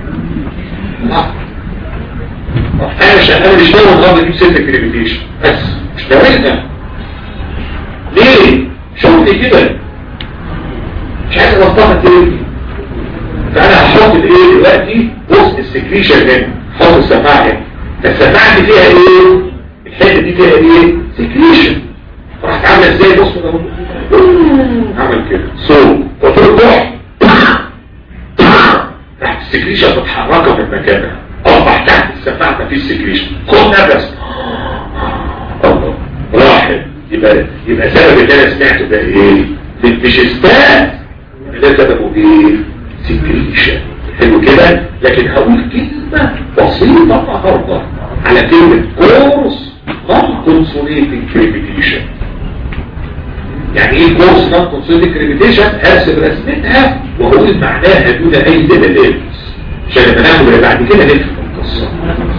[SPEAKER 1] انا مش انا مش ناوي النهارده اجيب ست الكريميتيشن بس مش ناويها ليه؟ شوفني كده مش عايز اوصلها تاني فانا هحط الايه دلوقتي وسط السكريشن هنا حط السماعه هنا فالسماعه دي فيها ايه الحته دي فيها ايه سكريشن راح عامل ازاي بص ده عمل كده صوت قلت له روح راح السكريشن متحركه من مكانها اصبح تحت السماعه مفيش سكريشن خد نفس الله راحت يبقى يبقى سبب اللي انا سمعته ده ايه مش اثبات ده سببه ايه سكريشن حلو كده لكن هقول كلمة بسيطة النهاردة على كلمة كورس نون كونسوليتنج كريميتيشن يعني ايه كورس نون كونسوليتنج كريميتيشن ارسم رسمتها وهقول معناها دون اي دلالات عشان لما ناخد اللي بعد كده نفهم القصة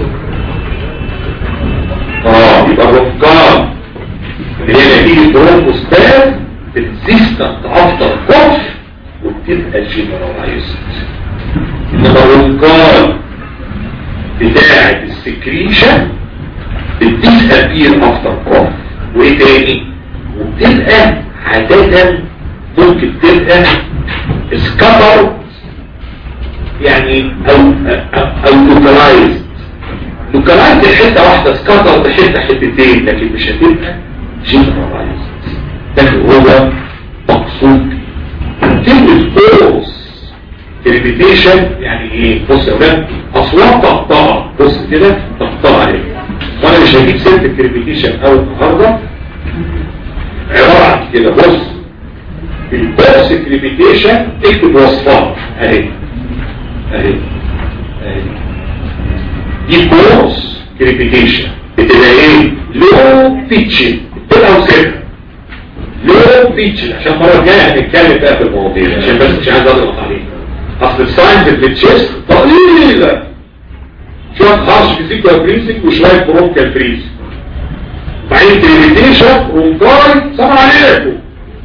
[SPEAKER 1] اه يبقى الرفقان اللي هي نتيجة برونكوستاز بتزيستنت افتر كورس وبتبقى جنرالايزد انما الرنقال بتاعة السكريشن بتديسابير افتر كوف وايه تاني وبتبقى عادة ممكن تبقى سكبر يعني او او, أو لوكالايزد لوكالايزد حتة واحدة سكبر بحتة حتتين لكن مش هتبقى جنرالايزد لكن هو مقصود كلمة كورس كريميتيشن يعني ايه بص يا ولاد اصوات تقطع بص كده تقطع عليه وانا مش هجيب سيره الكريميتيشن اول النهارده عباره عن كده بص البوكس كريميتيشن اكتب وصفات اهي اهي اهي دي بوكس كريميتيشن بتبقى ايه لو بيتشن بتبقى وسيبها لو بيتشن عشان المره الجايه هنتكلم بقى في المواضيع عشان بس مش عايز اضغط عليك اصل الساينز في التشيست طويلة شوية خارج فيزيكال بريسنج وشوية برونكال بريسنج بعدين تريميتيشن رونكاي سلام عليكم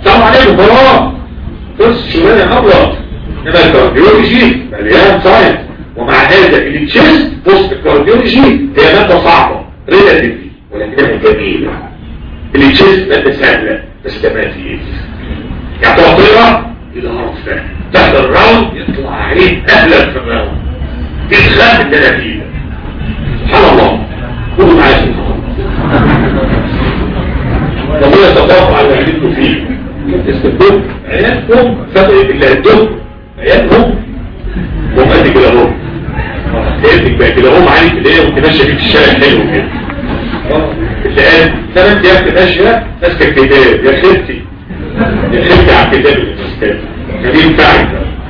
[SPEAKER 1] طبعا عليه مباراة بص شغلانة أبيض إنما الكارديولوجي مليان ساينس ومع هذا التشيست بوست الكارديولوجي هي مادة صعبة ريلاتيفلي ولكنها جميلة التشيست مادة سهلة بس ده ما فيه يعني تقعد تقرا الى عرف ده تحت الراوند يطلع عليه اهلا في الراوند يتخاف من ده فيه سبحان الله كله معايا سبحان الله ربنا يتفوق على اللي عملته فيه استخدام عيالكم فرق اللي هدوم عيالهم هم قد كده اهو ابنك بقى كده اهو معاك كده وانت ماشيه في الشارع حلو كده اللي قال ثمان ايام ماشيه ماسكه الكتاب يا خالتي يا خالتي على الكتاب اللي ماسكاه ده ينفعك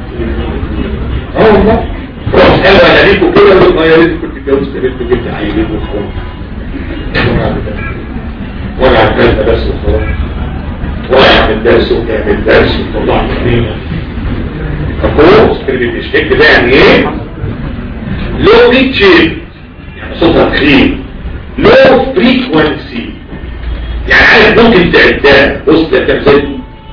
[SPEAKER 1] اه والله روح قالوا انا ليكوا كده قالوا ما يا ريت كنت اتجوزت بنت وجبت عيلين وخلاص وانا على الثالثه بس وخلاص وانا اعمل درس وتعمل درس وطلع كلمه فكورس كلمه اشتك ده يعني ايه؟ لو ريتشيب يعني صوتها تخين لو فريكونسي يعني عارف ممكن تعدها بص ده كام زي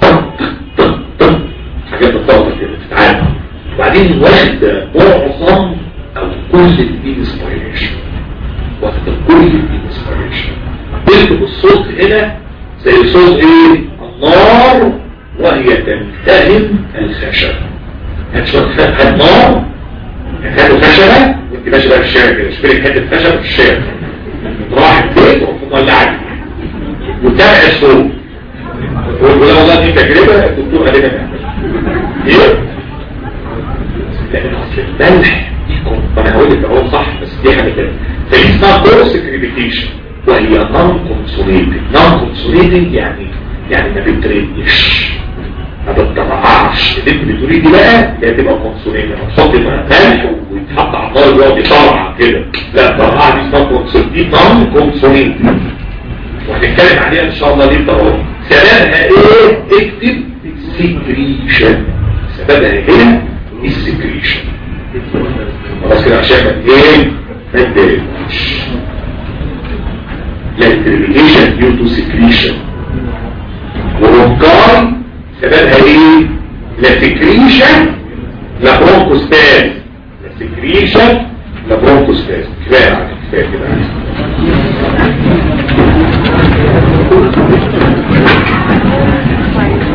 [SPEAKER 1] حاجات بتطلع كده تتعامل وبعدين واخد معظم او كل الانسبيريشن واخد كل الانسبيريشن تكتب الصوت هنا زي صوت ايه النار وهي تلتهم الخشب هتشوف النار هاتوا خشبة وانت ماشي بقى في الشارع كده شبيلك حتة خشبة في الشارع راح البيت ومولعك وتابع الصوت ولا والله دي تجربة الدكتور قال لنا ايه لان اصل الملح انا هقول لك اهو صح بس دي حاجه تانية فدي اسمها كورس كريبيتيشن وهي نون كونسوليتنج نون كونسوليتنج يعني يعني ما بتريدش ما بتطلعش اللي انت بتقولي دي بقى اللي هتبقى كونسوليتنج هتحط ملح ويتحط على النار ويقعد يطلع كده لا الطرقعه دي اسمها كونسوليتنج دي نون كونسوليتنج وهنتكلم عليها ان شاء الله دي طبعا سببها ايه اكتب سكريشن سببها هي السكريشن خلاص كده عشان ما ايه ما تدربش لا الترمينيشن ديو تو سكريشن ورونكاي سببها ايه لا سكريشن لا برونكوستاز لا سكريشن لا برونكوستاز كفايه على كفايه كده
[SPEAKER 3] Thank you.